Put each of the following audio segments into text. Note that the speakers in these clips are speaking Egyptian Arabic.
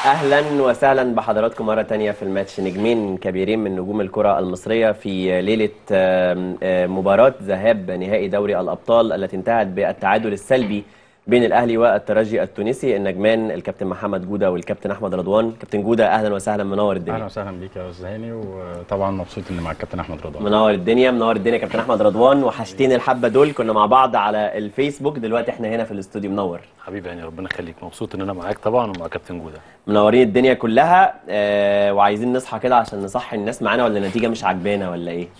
اهلا وسهلا بحضراتكم مره تانية في الماتش نجمين كبيرين من نجوم الكره المصريه في ليله آم، آم، مباراه ذهاب نهائي دوري الابطال التي انتهت بالتعادل السلبي بين الاهلي والترجي التونسي النجمان الكابتن محمد جوده والكابتن احمد رضوان كابتن جوده اهلا وسهلا منور اهلا الدنيا وسهلا بيك يا استاذ هاني وطبعا مبسوط اني مع الكابتن احمد رضوان منور الدنيا منور الدنيا كابتن احمد رضوان وحشتين الحبه دول كنا مع بعض على الفيسبوك دلوقتي احنا هنا في الاستوديو منور حبيبي يعني ربنا يخليك مبسوط ان انا معاك طبعا ومع كابتن جوده منورين الدنيا كلها آه وعايزين نصحى كده عشان نصحي الناس معانا ولا النتيجه مش عاجبانا ولا ايه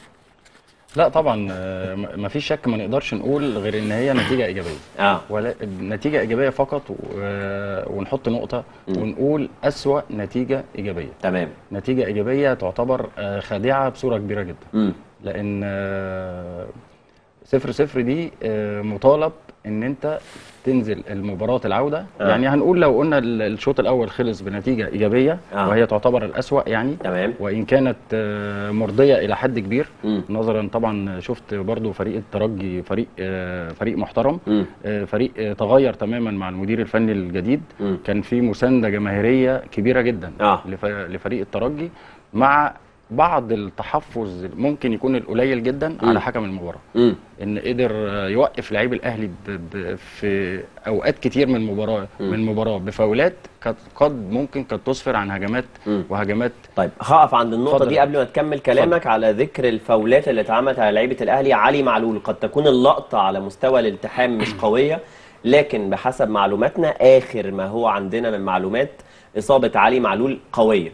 لا طبعا آه، م- مفيش شك ما نقدرش نقول غير ان هي نتيجه ايجابيه اه ولا نتيجه ايجابيه فقط و- آه، ونحط نقطه ونقول اسوا نتيجه ايجابيه تمام نتيجه ايجابيه تعتبر آه، خادعه بصوره كبيره جدا امم لان آه، صفر صفر دي آه، مطالب ان انت تنزل المباراة العودة آه. يعني هنقول لو قلنا ال- الشوط الأول خلص بنتيجة إيجابية آه. وهي تعتبر الأسوأ يعني تمام وإن كانت آه، مرضية إلى حد كبير مم. نظرا طبعا شفت برضو فريق الترجي فريق آه، فريق محترم مم. آه، فريق آه، تغير تماما مع المدير الفني الجديد مم. كان في مساندة جماهيرية كبيرة جدا آه. لف- لفريق الترجي مع بعض التحفظ ممكن يكون القليل جدا مم. على حكم المباراة امم ان قدر آه، يوقف لعيب الاهلي ب... ب... في اوقات كتير من المباراه مم. من المباراه بفاولات كانت قد ممكن كانت تسفر عن هجمات مم. وهجمات طيب هقف عند النقطه اتفضل دي يا قبل ما تكمل كلامك على ذكر الفاولات اللي اتعملت على لعيبه الاهلي علي معلول قد تكون اللقطه على مستوى الالتحام مش قويه لكن بحسب معلوماتنا اخر ما هو عندنا من معلومات اصابه علي معلول قويه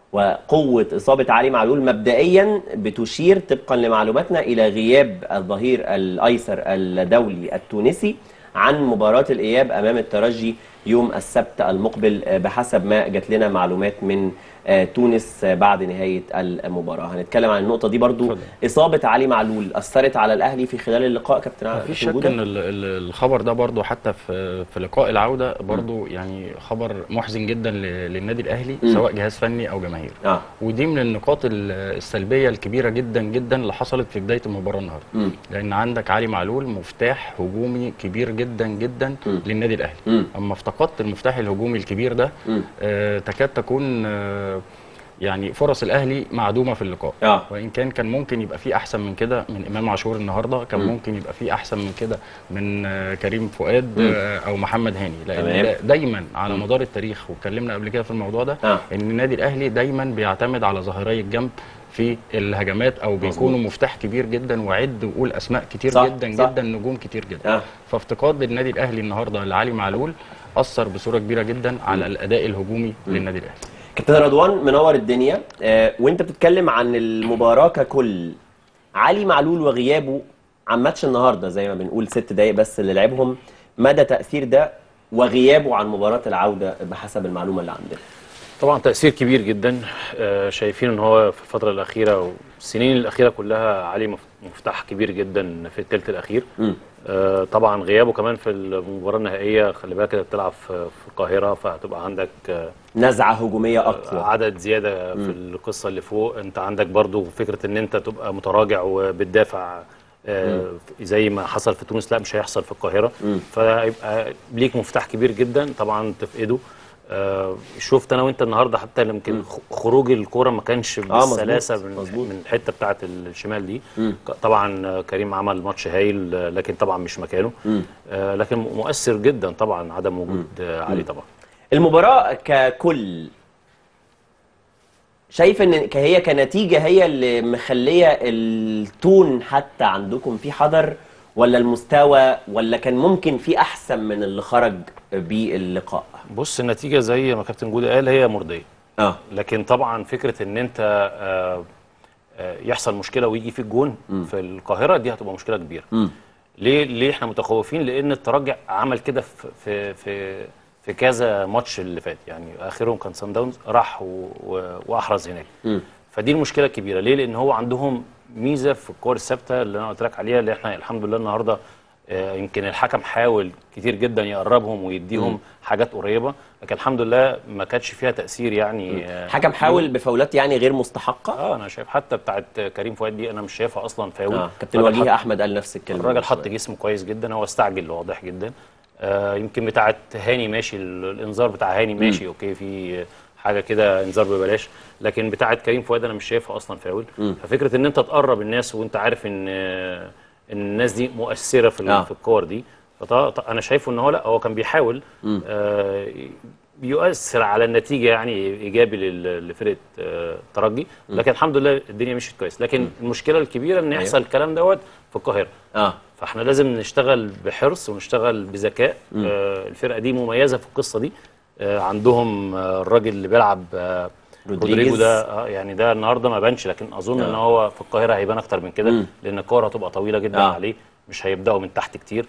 وقوة إصابة علي معلول مبدئيا بتشير طبقا لمعلوماتنا إلى غياب الظهير الأيسر الدولي التونسي عن مباراة الإياب أمام الترجي يوم السبت المقبل آه، بحسب ما جات لنا معلومات من آه، تونس آه، بعد نهاية المباراة هنتكلم عن النقطة دي برضو اتفضل. إصابة علي معلول أثرت على الأهلي في خلال اللقاء كابتن مفيش كابتن شك جودة؟ ان ال- ال- الخبر ده برضو حتى في في لقاء العوده برضو يعني خبر محزن جدا ل- للنادي الاهلي مم. سواء جهاز فني او جماهير آه. ودي من النقاط ال- السلبيه الكبيره جدا جدا اللي حصلت في بدايه المباراه النهارده مم. لان عندك علي معلول مفتاح هجومي كبير جدا جدا مم. للنادي الاهلي مم. اما افتقدت المفتاح الهجومي الكبير ده مم. آه تكاد تكون آه يعني فرص الاهلي معدومه في اللقاء آه. وان كان كان ممكن يبقى في احسن من كده من امام عاشور النهارده كان مم. ممكن يبقى في احسن من كده من آه كريم فؤاد مم. آه او محمد هاني لان تمام. دا- دايما على مم. مدار التاريخ واتكلمنا قبل كده في الموضوع ده آه. ان النادي الاهلي دايما بيعتمد على ظهيري الجنب في الهجمات او بيكونوا مفتاح كبير جدا وعد وقول اسماء كتير صح، جدا صح. جدا نجوم كتير جدا آه. فافتقاد النادي الاهلي النهارده لعلي معلول اثر بصوره كبيره جدا على الاداء الهجومي للنادي الاهلي كابتن رضوان منور الدنيا آه وانت بتتكلم عن المباراة ككل علي معلول وغيابه عن ماتش النهارده زي ما بنقول ست دقايق بس اللي لعبهم مدى تأثير ده وغيابه عن مباراة العودة بحسب المعلومة اللي عندنا طبعا تاثير كبير جدا آه، شايفين ان هو في الفتره الاخيره والسنين الاخيره كلها عليه مف- مفتاح كبير جدا في الثلث الاخير مم. آه، طبعا غيابه كمان في المباراه النهائيه خلي بالك انت بتلعب في في القاهره فهتبقى عندك آه، نزعة هجومية أقوى عدد زياده في القصه اللي فوق انت عندك برضو فكره ان انت تبقى متراجع وبتدافع آه، زي ما حصل في تونس لا مش هيحصل في القاهره مم. فيبقى ليك مفتاح كبير جدا طبعا تفقده آه، شفت انا وانت النهارده حتى يمكن خ- خروج الكوره ما كانش مظبوط، بالسلاسه من, مظبوط. من الحته بتاعه الشمال دي مم. ك- طبعا آه، كريم عمل ماتش هايل آه، لكن طبعا مش مكانه مم. آه، لكن مؤثر جدا طبعا عدم وجود آه، علي طبعا المباراة ككل شايف ان ك- هي كنتيجة هي اللي مخلية التون حتى عندكم في حذر ولا المستوى ولا كان ممكن في احسن من اللي خرج باللقاء بص النتيجه زي ما كابتن جوده قال هي مرضيه اه لكن طبعا فكره ان انت آه، آه، يحصل مشكله ويجي فيك جون في القاهره دي هتبقى مشكله كبيره مم. ليه ليه احنا متخوفين لان الترجي عمل كده في في في في كذا ماتش اللي فات يعني اخرهم كان سان داونز راح و- و- واحرز هناك مم. فدي المشكله الكبيره ليه لان هو عندهم ميزه في الكور الثابته اللي انا قلت لك عليها اللي احنا الحمد لله النهارده آه، يمكن الحكم حاول كتير جدا يقربهم ويديهم حاجات قريبه لكن الحمد لله ما كانش فيها تاثير يعني آه، حكم حاول بفاولات يعني غير مستحقة اه انا شايف حتى بتاعت كريم فؤاد دي انا مش شايفها اصلا فاول اه كابتن الراجل وجيه حط- احمد قال نفس الكلمة الراجل من حط شوية. جسمه كويس جدا هو استعجل واضح جدا آه يمكن بتاعه هاني ماشي ال- الانذار بتاع هاني ماشي اوكي في حاجه كده انذار ببلاش لكن بتاعه كريم فؤاد انا مش شايفها اصلا فاول ففكره ان انت تقرب الناس وانت عارف ان آه، ان الناس دي مؤثره في ال- آه. في الكور دي فط- انا شايفه ان هو لا هو كان بيحاول آه بيؤثر على النتيجه يعني ايجابي لل- لفرقه آه، الترجي لكن الحمد لله الدنيا مشيت كويس لكن المشكله الكبيره ان يحصل الكلام دوت في القاهره اه فاحنا لازم نشتغل بحرص ونشتغل بذكاء آه الفرقه دي مميزه في القصه دي آه عندهم آه الراجل اللي بيلعب آه رودريجيز. رودريجو ده آه يعني ده النهارده ما بانش لكن اظن ان هو في القاهره هيبان اكتر من كده لان الكوره هتبقى طويله جدا آه. عليه مش هيبداوا من تحت كتير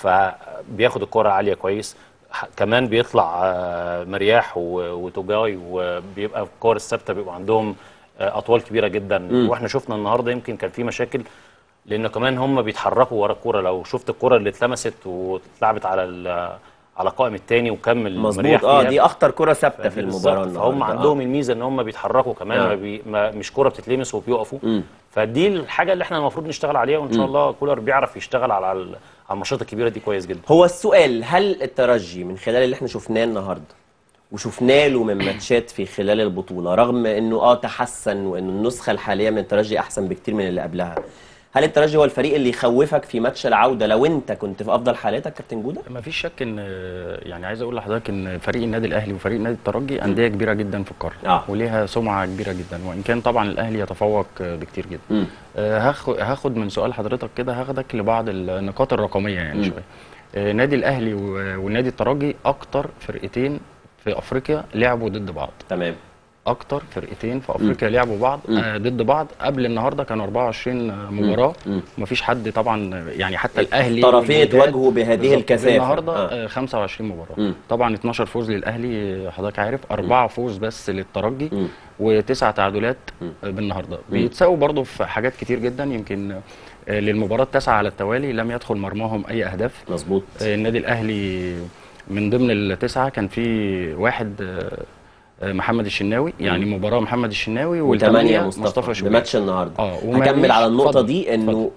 فبياخد الكوره عاليه كويس ح- كمان بيطلع آه، مرياح و- وتوجاي وبيبقى في الكور الثابته بيبقى عندهم آه، اطوال كبيره جدا واحنا شفنا النهارده يمكن كان في مشاكل لان كمان هم بيتحركوا ورا الكوره لو شفت الكوره اللي اتلمست واتلعبت على ال- على القائم الثاني وكمل مرياح مظبوط اه فيها. دي اخطر كره ثابته في بالظبط. المباراه فهم النهاردة. عندهم الميزه ان هم بيتحركوا كمان آه. ما بي ما مش كوره بتتلمس وبيقفوا فدي الحاجه اللي احنا المفروض نشتغل عليها وان شاء الله كولر بيعرف يشتغل على ال- على الماتشات الكبيره دي كويس جدا هو السؤال هل الترجي من خلال اللي احنا شفناه النهارده وشفنا له من ماتشات في خلال البطوله رغم انه اه تحسن وان النسخه الحاليه من الترجي احسن بكتير من اللي قبلها هل الترجي هو الفريق اللي يخوفك في ماتش العوده لو انت كنت في افضل حالاتك كابتن جوده ما فيش شك ان يعني عايز اقول لحضرتك ان فريق النادي الاهلي وفريق نادي الترجي انديه كبيره جدا في القاره آه. وليها سمعه كبيره جدا وان كان طبعا الاهلي يتفوق بكتير جدا مم. آه، هاخ- هاخد من سؤال حضرتك كده هاخدك لبعض النقاط الرقميه يعني شويه آه، نادي الاهلي و- والنادي الترجي اكتر فرقتين في افريقيا لعبوا ضد بعض تمام اكتر فرقتين في افريقيا لعبوا بعض آه ضد بعض قبل النهارده كانوا 24 مباراه مم. ومفيش حد طبعا يعني حتى الاهلي الطرفين والوداد اتواجهوا بهذه بالظبط. الكثافة. النهارده آه. آه. 25 مباراه مم. طبعا 12 فوز للاهلي حضرتك عارف اربعه فوز بس للترجي مم. وتسع تعادلات آه، بالنهارده بيتساووا برضه في حاجات كتير جدا يمكن آه، للمباراه التاسعه على التوالي لم يدخل مرماهم اي اهداف مظبوط آه، النادي الاهلي من ضمن التسعه كان في واحد آه، آه، محمد الشناوي يعني مباراه محمد الشناوي وثمانية والثمانيه مصطفى, مصطفى شوبير بماتش النهارده اه وما هكمل ليش- على النقطة اتفضل، دي انه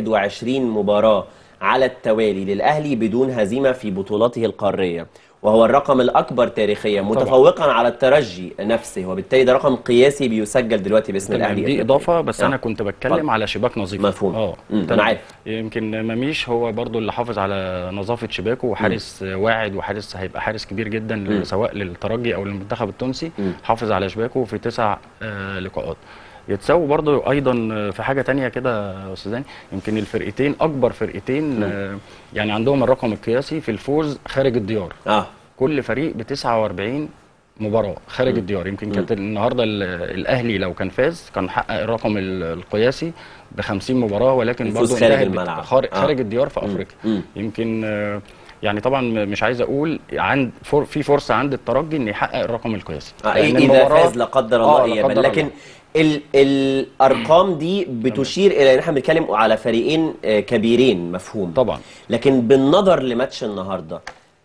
21 مباراة على التوالي للأهلي بدون هزيمة في بطولاته القارية وهو الرقم الأكبر تاريخيا متفوقا على الترجي نفسه وبالتالي ده رقم قياسي بيسجل دلوقتي باسم تمام الأهلي دي إفريقيا. اضافه بس آه. انا كنت بتكلم اتفضل. على شباك نظيفه مفهوم. اه مم، تمام. أنا عارف. يمكن مميش هو برضو اللي حافظ على نظافه شباكه وحارس واعد وحارس هيبقى حارس كبير جدا مم. سواء للترجي او للمنتخب التونسي مم. حافظ على شباكه في تسع آه لقاءات يتساووا برضو ايضا آه، في حاجه تانية كده يا استاذ داني يمكن الفرقتين اكبر فرقتين آه يعني عندهم الرقم القياسي في الفوز خارج الديار اه كل فريق ب 49 مباراه خارج الديار يمكن كانت النهارده ال- الاهلي لو كان فاز كان حقق الرقم ال- القياسي ب 50 مباراه ولكن الفوز برضه خارج انتهت الملعب. بت- خارج, آه. خارج الديار في افريقيا مم. يمكن آه، يعني طبعا م- مش عايز اقول عند فر في فرصه عند الترجي ان يحقق الرقم القياسي آه، لأن إذا المباراة- فاز لا قدر الله آه، لا إيابا قدر لكن الله. ال الأرقام دي بتشير إلى إن إحنا بنتكلم على فريقين آه، كبيرين مفهوم طبعا لكن بالنظر لماتش النهارده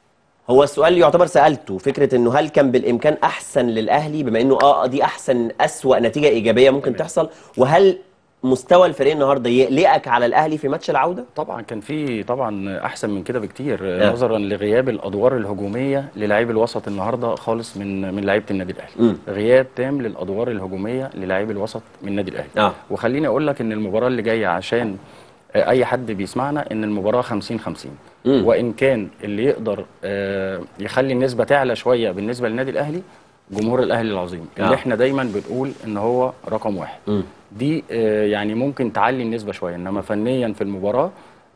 هو السؤال اللي يعتبر سالته فكره انه هل كان بالامكان احسن للاهلي بما انه اه دي احسن اسوا نتيجه ايجابيه ممكن تمام. تحصل وهل مستوى الفريق النهارده يقلقك على الاهلي في ماتش العوده؟ طبعا كان في طبعا احسن من كده بكتير آه. نظرا لغياب الادوار الهجوميه للاعيب الوسط النهارده خالص من من لعيبه النادي الاهلي مم. غياب تام للادوار الهجوميه للاعيب الوسط من النادي الاهلي آه. وخليني اقول لك ان المباراه اللي جايه عشان آه، اي حد بيسمعنا ان المباراه 50 50 مم. وان كان اللي يقدر آه، يخلي النسبه تعلى شويه بالنسبه للنادي الاهلي جمهور الاهلي العظيم آه. اللي احنا دايما بنقول ان هو رقم واحد مم. دي آه، يعني ممكن تعلي النسبه شويه انما فنيا في المباراه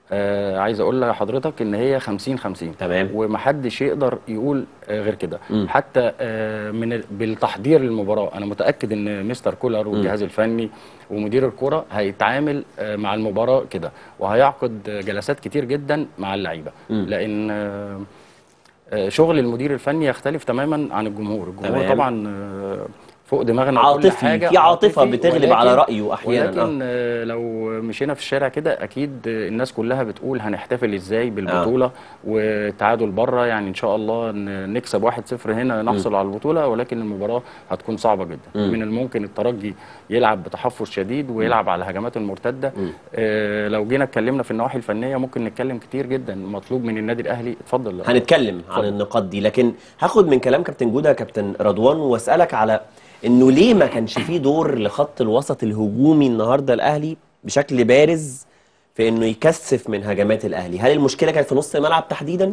آه عايز اقول لحضرتك ان هي 50 50 تمام. ومحدش يقدر يقول آه غير كده مم. حتى آه من ال- بالتحضير للمباراه انا متاكد ان مستر كولر والجهاز الفني ومدير الكره هيتعامل آه مع المباراه كده وهيعقد آه، جلسات كتير جدا مع اللعيبه مم. لان آه آه، شغل المدير الفني يختلف تماما عن الجمهور الجمهور تمام. طبعا آه، فوق دماغنا وكل عاطفي حاجه في عاطفه عاطفي، بتغلب على ولكن- رايه احيانا ولكن آه، لو مشينا في الشارع كده اكيد آه، الناس كلها بتقول هنحتفل ازاي بالبطوله والتعادل بره يعني ان شاء الله ن- نكسب 1-0 هنا نحصل على البطوله ولكن المباراه هتكون صعبه جدا مم. من الممكن الترجي يلعب بتحفظ شديد ويلعب على الهجمات المرتده مم. آه، لو جينا اتكلمنا في النواحي الفنيه ممكن نتكلم كتير جدا مطلوب من النادي الاهلي اتفضل هنتكلم عن اتفضل. النقاط دي لكن هاخد من كلام كابتن جوده كابتن رضوان واسالك على انه ليه ما كانش فيه دور لخط الوسط الهجومي النهارده الاهلي بشكل بارز في انه يكثف من هجمات الاهلي هل المشكله كانت في نص الملعب تحديدا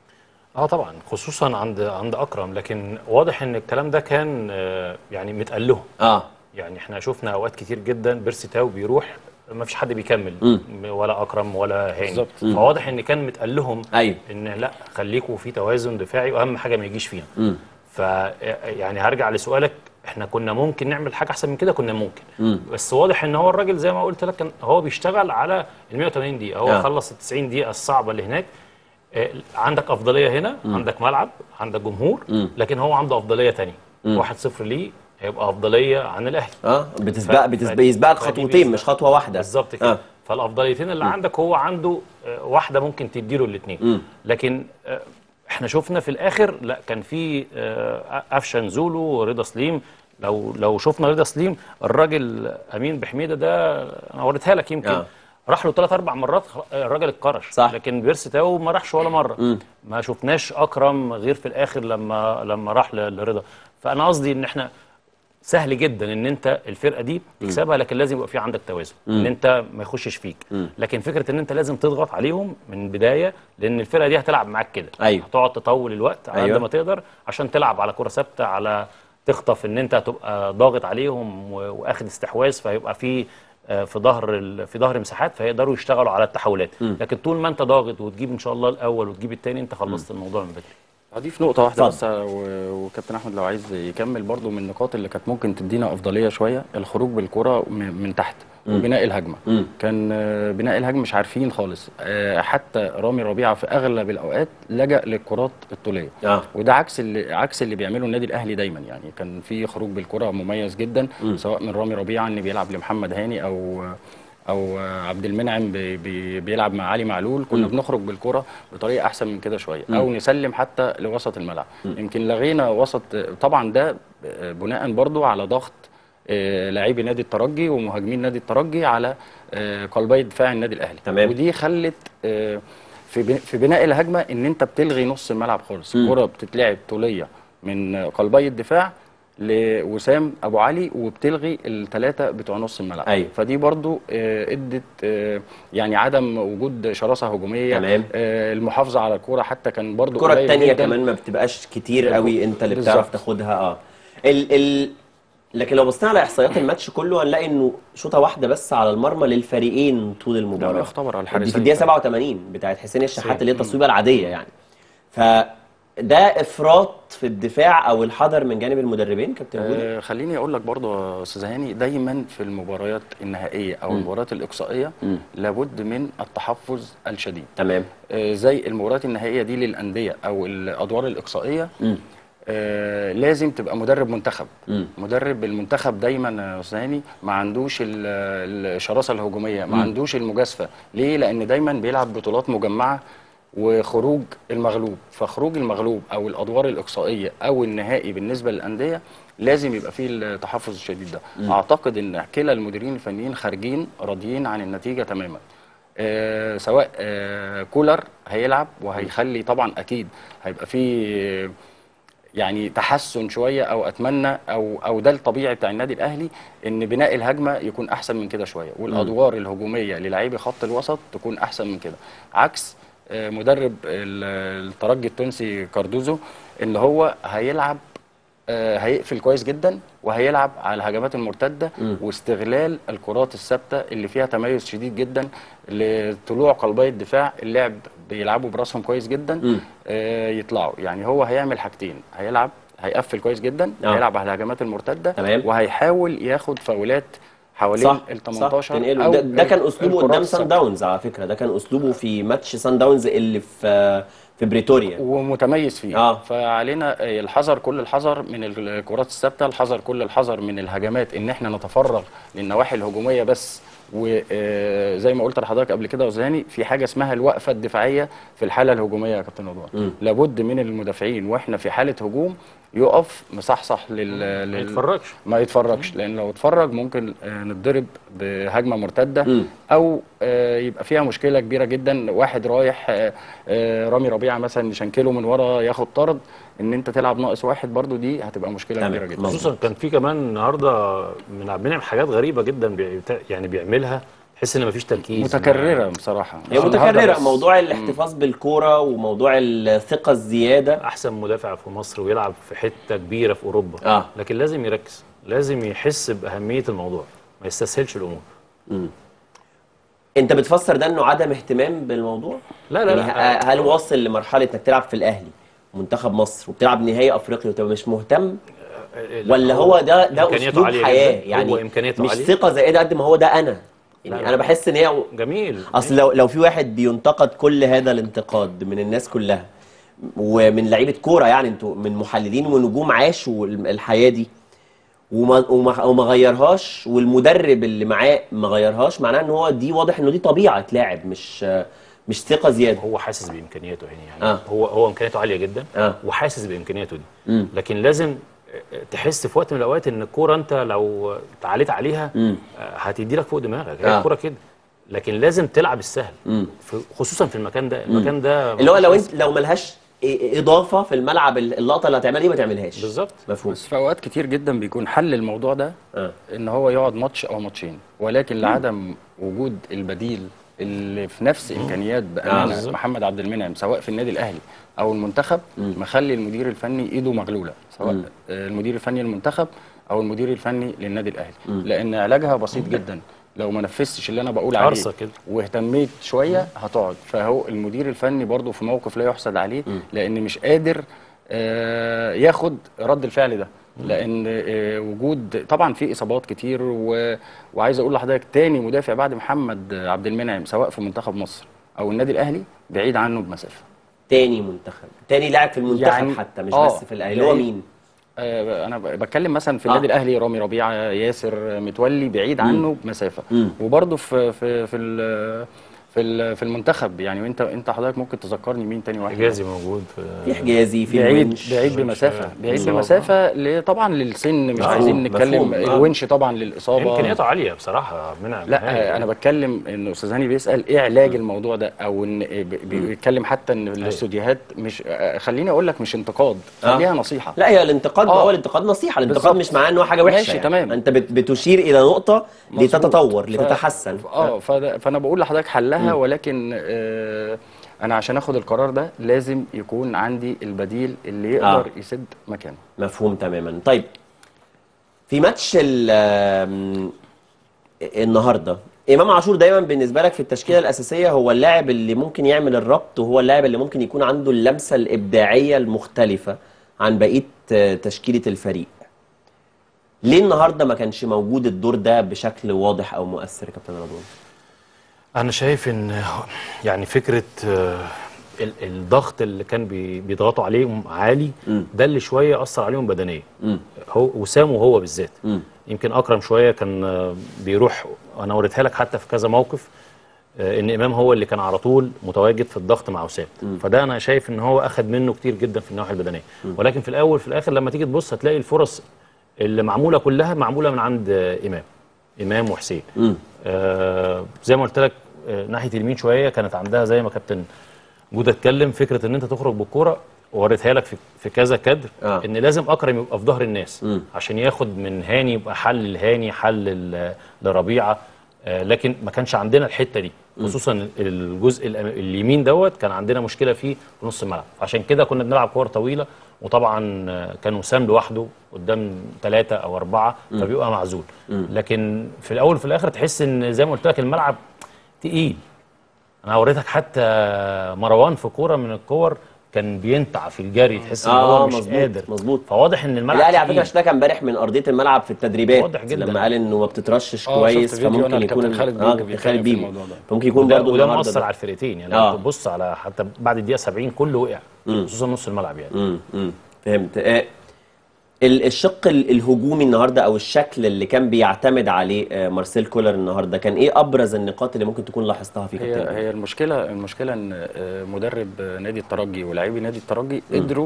اه طبعا خصوصا عند عند اكرم لكن واضح ان الكلام ده كان آه، يعني متقال لهم اه يعني احنا شفنا اوقات كتير جدا بيرسي تاو بيروح ما فيش حد بيكمل مم. ولا اكرم ولا هاني بالظبط. مم. فواضح ان كان متقال لهم ايوه ان لا خليكوا في توازن دفاعي واهم حاجه ما يجيش فينا امم ف يعني هرجع لسؤالك احنا كنا ممكن نعمل حاجه احسن من كده كنا ممكن امم بس واضح ان هو الراجل زي ما قلت لك كان هو بيشتغل على ال 180 دقيقه هو آه. خلص ال 90 دقيقه الصعبه اللي هناك آه، عندك افضليه هنا عندك ملعب عندك جمهور مم. لكن هو عنده افضليه ثانيه 1-0 ليه هيبقى افضليه عن الاهلي اه بتسبق ف- بتسبق فدي- يسبقك فدي خطوتين بيسبق. مش خطوه واحده بالظبط كده آه. آه. فالافضليتين اللي عندك هو عنده آه، واحده ممكن تديله الاثنين مم. لكن آه، احنا شفنا في الاخر لا كان في آه، قفشه نزوله ورضا سليم لو لو شفنا رضا سليم الراجل امين بحميده ده انا وريتها لك يمكن آه. آه. راح له ثلاث اربع مرات خ- الراجل اتكرش صح. لكن بيرسي تاو ما راحش ولا مره مم. ما شفناش اكرم غير في الاخر لما لما راح ل- لرضا فانا قصدي ان احنا سهل جدا ان انت الفرقه دي تكسبها لكن لازم يبقى في عندك توازن ان انت ما يخشش فيك لكن فكره ان انت لازم تضغط عليهم من البدايه لان الفرقه دي هتلعب معاك كده أيوة. هتقعد تطول الوقت على أيوة. قد ما تقدر عشان تلعب على كره ثابته على تخطف ان انت هتبقى ضاغط عليهم و- واخد استحواذ فيبقى في آه، في ظهر ال- في ظهر مساحات فيقدروا يشتغلوا على التحولات لكن طول ما انت ضاغط وتجيب ان شاء الله الاول وتجيب الثاني انت خلصت الموضوع من بدري هضيف نقطة واحدة اتفضل. بس و- وكابتن أحمد لو عايز يكمل برضو من النقاط اللي كانت ممكن تدينا أفضلية شوية الخروج بالكرة م- من تحت وبناء الهجمة مم. كان آه، بناء الهجمة مش عارفين خالص آه، حتى رامي ربيعة في أغلب الأوقات لجأ للكرات الطولية اه وده عكس اللي عكس اللي بيعمله النادي الاهلي دايما يعني كان في خروج بالكره مميز جدا سواء من رامي ربيعه ان بيلعب لمحمد هاني او او عبد المنعم بي بي بيلعب مع علي معلول كنا بنخرج بالكره بطريقه احسن من كده شويه او نسلم حتى لوسط الملعب يمكن لغينا وسط طبعا ده بناء برضو على ضغط آه، لاعبي نادي الترجي ومهاجمين نادي الترجي على آه، قلبي دفاع النادي الاهلي تمام. ودي خلت آه، في بن- في بناء الهجمه ان انت بتلغي نص الملعب خالص مم. الكره بتتلعب طوليه من قلبي الدفاع لوسام ابو علي وبتلغي الثلاثه بتوع نص الملعب أيوة. فدي برضو آه، ادت آه، يعني عدم وجود شراسه هجوميه تمام. آه، المحافظه على الكوره حتى كان برضو الكره قليل الثانيه جداً. كمان ما بتبقاش كتير بالظبط. قوي انت اللي بالظبط. بتعرف تاخدها اه ال ال لكن لو بصينا على احصائيات الماتش كله هنلاقي انه شوطه واحده بس على المرمى للفريقين طول المباراه لا، يختبر على دي في الحارسين الدقيقه فعلا. 87 بتاعت حسين الشحات اللي هي التصويبه العاديه يعني فده افراط في الدفاع او الحذر من جانب المدربين كابتن جولي آه خليني اقول لك برضو يا استاذ هاني دايما في المباريات النهائيه او المباريات الاقصائيه مم. لابد من التحفظ الشديد تمام آه زي المباريات النهائيه دي للانديه او الادوار الاقصائيه مم. آه لازم تبقى مدرب منتخب مم. مدرب المنتخب دايما يا استاذ هاني ما عندوش ال- الشراسه الهجوميه ما عندوش المجازفه ليه لان دايما بيلعب بطولات مجمعه وخروج المغلوب فخروج المغلوب او الادوار الاقصائيه او النهائي بالنسبه للانديه لازم يبقى فيه التحفظ الشديد ده اعتقد ان كلا المديرين الفنيين خارجين راضيين عن النتيجه تماما آه سواء آه كولر هيلعب وهيخلي طبعا اكيد هيبقى فيه يعني تحسن شويه او اتمنى او او ده الطبيعي بتاع النادي الاهلي ان بناء الهجمه يكون احسن من كده شويه والادوار الهجوميه للاعبي خط الوسط تكون احسن من كده عكس آه، مدرب ال- الترجي التونسي كاردوزو اللي هو هيلعب آه، هيقفل كويس جدا وهيلعب على الهجمات المرتده واستغلال الكرات الثابته اللي فيها تميز شديد جدا لطلوع قلبي الدفاع اللعب بيلعبوا براسهم كويس جدا مم. آه، يطلعوا يعني هو هيعمل حاجتين هيلعب هيقفل كويس جدا آه. هيلعب على الهجمات المرتده تمام. وهيحاول ياخد فاولات حوالين صح ال صح 18 تنقله أو ده, ده كان ال- اسلوبه الكرات قدام سان الثابتة. داونز على فكره ده كان اسلوبه في ماتش سان داونز اللي في في بريتوريا ومتميز فيه آه. فعلينا الحذر كل الحذر من الكرات الثابته الحذر كل الحذر من الهجمات ان احنا نتفرغ للنواحي الهجوميه بس وزي ما قلت لحضرتك قبل كده وزاني في حاجه اسمها الوقفه الدفاعيه في الحاله الهجوميه يا كابتن رضوان لابد من المدافعين واحنا في حاله هجوم يقف مصحصح لل, ما لل... يتفرجش ما يتفرجش لان لو اتفرج ممكن آه، نتضرب بهجمه مرتده او آه، يبقى فيها مشكله كبيره جدا واحد رايح آه، آه، رامي ربيعه مثلا يشنكله من ورا ياخد طرد ان انت تلعب ناقص واحد برضو دي هتبقى مشكله تمام. كبيره جدا مظبوط. خصوصا كان في كمان النهارده من عبد المنعم حاجات غريبه جدا بي... يعني بيعملها تحس ان مفيش تركيز متكرره بصراحه هي النهاردة متكرره بس. موضوع الاحتفاظ بالكوره وموضوع الثقه الزياده احسن مدافع في مصر ويلعب في حته كبيره في اوروبا آه. لكن لازم يركز لازم يحس باهميه الموضوع ما يستسهلش الامور انت بتفسر ده انه عدم اهتمام بالموضوع لا، لا، يعني لا. ه- هل واصل لمرحله انك تلعب في الاهلي منتخب مصر وبتلعب نهائي افريقيا وتبقى مش مهتم لا، ولا هو ده ده إمكانياته اسلوب عالية حياه جداً. يعني هو إمكانياته مش عالية. ثقه زائده قد ما هو ده انا يعني لا، لا. انا بحس ان هي جميل اصل لو لو في واحد بينتقد كل هذا الانتقاد من الناس كلها ومن لعيبه كوره يعني انتوا من محللين ونجوم عاشوا الحياه دي وما وما وما غيرهاش والمدرب اللي معاه ما غيرهاش معناه ان هو دي واضح انه دي طبيعه لاعب مش مش ثقه زياده هو حاسس بامكانياته هنا يعني آه. هو هو امكانياته عاليه جدا آه. وحاسس بامكانياته دي مم. لكن لازم تحس في وقت من الاوقات ان الكوره انت لو تعاليت عليها مم. هتدي لك فوق دماغك هي آه. الكوره كده لكن لازم تلعب السهل مم. في خصوصا في المكان ده المكان ده اللي هو لو مفيش انت لو ملهاش إ- اضافه في الملعب اللقطه اللي هتعملها دي ما تعملهاش بالظبط مفهوم بس في اوقات كتير جدا بيكون حل الموضوع ده آه. ان هو يقعد ماتش او ماتشين ولكن لعدم وجود البديل اللي في نفس امكانيات بامانه بالظبط. محمد عبد المنعم سواء في النادي الاهلي او المنتخب مخلي المدير الفني ايده مغلوله سواء آه، المدير الفني للمنتخب او المدير الفني للنادي الاهلي لان علاجها بسيط جدا لو ما نفذتش اللي انا بقول عليه عرصة كده. واهتميت شويه هتقعد فهو المدير الفني برضه في موقف لا يحسد عليه لان مش قادر آه، ياخد رد الفعل ده لان آه، وجود طبعا في اصابات كتير و... وعايز اقول لحضرتك تاني مدافع بعد محمد عبد المنعم سواء في منتخب مصر او النادي الاهلي بعيد عنه بمسافه تاني منتخب تاني لاعب في المنتخب يعني- حتى مش آه، بس في الاهلي اللي هو يعني- مين آه، انا ب- بتكلم مثلا في آه. النادي الاهلي رامي ربيعه ياسر متولي بعيد عنه بمسافه مم. وبرضه في في في ال- في ال- في المنتخب يعني وانت انت حضرتك ممكن تذكرني مين تاني واحد حجازي موجود في في حجازي في بعيد الونش. بعيد بمسافه بعيد إصابة. بمسافه ل- طبعا للسن مش مفهوم، عايزين نتكلم مفهوم. آه. الونش طبعا للاصابه امكانياته عاليه بصراحه منعم لا انا بتكلم ان استاذ هاني بيسال ايه علاج الموضوع ده او ان ب- بيتكلم حتى ان الاستوديوهات مش آه، خليني اقول لك مش انتقاد آه. خليها نصيحه لا هي الانتقاد آه. هو الانتقاد نصيحه الانتقاد بالظبط. مش معناه ان هو حاجه وحشه ماشي، يعني. تمام. انت بت- بتشير الى نقطه مظبوط. لتتطور ف- لتتحسن اه فده- فانا بقول لحضرتك حلها ولكن آه انا عشان اخد القرار ده لازم يكون عندي البديل اللي يقدر آه. يسد مكانه مفهوم تماما طيب في ماتش ال- آم، النهارده امام عاشور دايما بالنسبه لك في التشكيله الاساسيه هو اللاعب اللي ممكن يعمل الربط وهو اللاعب اللي ممكن يكون عنده اللمسه الابداعيه المختلفه عن بقيه آه، تشكيله الفريق ليه النهارده ما كانش موجود الدور ده بشكل واضح او مؤثر يا كابتن رضوان انا شايف ان يعني فكره آه، ال- الضغط اللي كان بي- بيضغطوا عليهم عالي مم. ده اللي شويه اثر عليهم بدنيا مم. هو وسام وهو بالذات مم. يمكن اكرم شويه كان آه، بيروح انا وريتها لك حتى في كذا موقف آه، ان امام هو اللي كان على طول متواجد في الضغط مع وسام فده انا شايف ان هو اخذ منه كتير جدا في الناحيه البدنيه ولكن في الاول في الاخر لما تيجي تبص هتلاقي الفرص اللي معموله كلها معموله من عند آه، امام امام وحسين مم. آه زي ما قلت لك آه ناحيه اليمين شويه كانت عندها زي ما كابتن جوده اتكلم فكره ان انت تخرج بالكوره ووريتها لك في, في كذا كادر آه. ان لازم اكرم يبقى في ظهر الناس مم. عشان ياخد من هاني يبقى حل لهاني حل ل- لربيعه آه لكن ما كانش عندنا الحته دي خصوصا الجزء الأم- اليمين دوت كان عندنا مشكله فيه في نص الملعب عشان كده كنا بنلعب كور طويله وطبعا آه، كان وسام لوحده قدام ثلاثه او اربعه فبيبقى معزول لكن في الاول وفي الاخر تحس ان زي ما قلت لك الملعب تقيل انا وريتك حتى مروان في كوره من الكور كان بينتع في الجري تحس ان آه، هو مش مظبوط، قادر مظبوط. فواضح ان الملعب الاهلي على فكره تقيل. اشتكى امبارح من ارضيه الملعب في التدريبات واضح جدا. لما قال انه ما بتترشش آه، كويس شفت فيديو أنا فممكن الكابتن يكون خالد اه بيبو كابتن بيتكلم خالد في بيبو الموضوع ده. فممكن يكون وده, برضه وده النهارده مؤثر ده. على الفرقتين يعني آه. لو تبص على حتى بعد الدقيقه 70 كله وقع خصوصا نص الملعب يعني امم امم فهمت آه ال- الشق ال- الهجومي النهارده او الشكل اللي كان بيعتمد عليه آه مارسيل كولر النهارده كان ايه ابرز النقاط اللي ممكن تكون لاحظتها في هي كابتن هي المشكله المشكله ان آه، مدرب آه، نادي الترجي ولاعبي نادي الترجي قدروا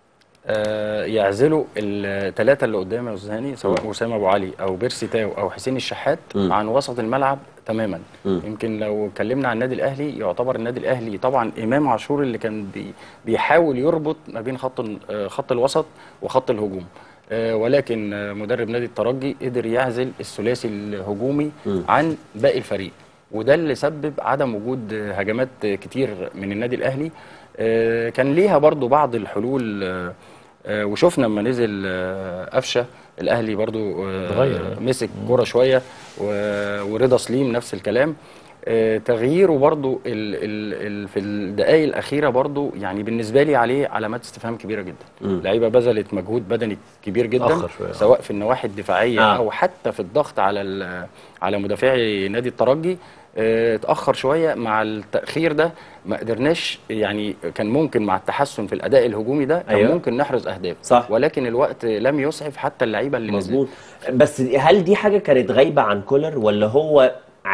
آه، يعزلوا الثلاثه اللي قدام يا استاذ هاني سواء اسامه ابو علي او بيرسي تاو او حسين الشحات مم. عن وسط الملعب تماما مم. يمكن لو اتكلمنا عن النادي الاهلي يعتبر النادي الاهلي طبعا امام عاشور اللي كان بي بيحاول يربط ما بين خط ال- آه، خط الوسط وخط الهجوم آه، ولكن آه، مدرب نادي الترجي قدر يعزل الثلاثي الهجومي مم. عن باقي الفريق وده اللي سبب عدم وجود آه، هجمات آه، كتير من النادي الاهلي آه، كان ليها برضو بعض الحلول آه، آه، وشفنا لما نزل آه، قفشه الاهلي برضو آه، اتغير. مسك كرة شويه و- ورضا سليم نفس الكلام آه، تغييره برضو ال ال ال في الدقائق الاخيره برضو يعني بالنسبه لي عليه علامات استفهام كبيره جدا مم. لعيبه بذلت مجهود بدني كبير جدا اتأخر شوية. سواء في النواحي الدفاعيه آه. او حتى في الضغط على ال- على مدافعي نادي الترجي آه، اتاخر شويه مع التاخير ده ما قدرناش يعني كان ممكن مع التحسن في الاداء الهجومي ده كان أيوة. ممكن نحرز اهداف صح. ولكن الوقت لم يسعف حتى اللعيبه اللي نزلت مظبوط بس هل دي حاجه كانت غايبه عن كولر ولا هو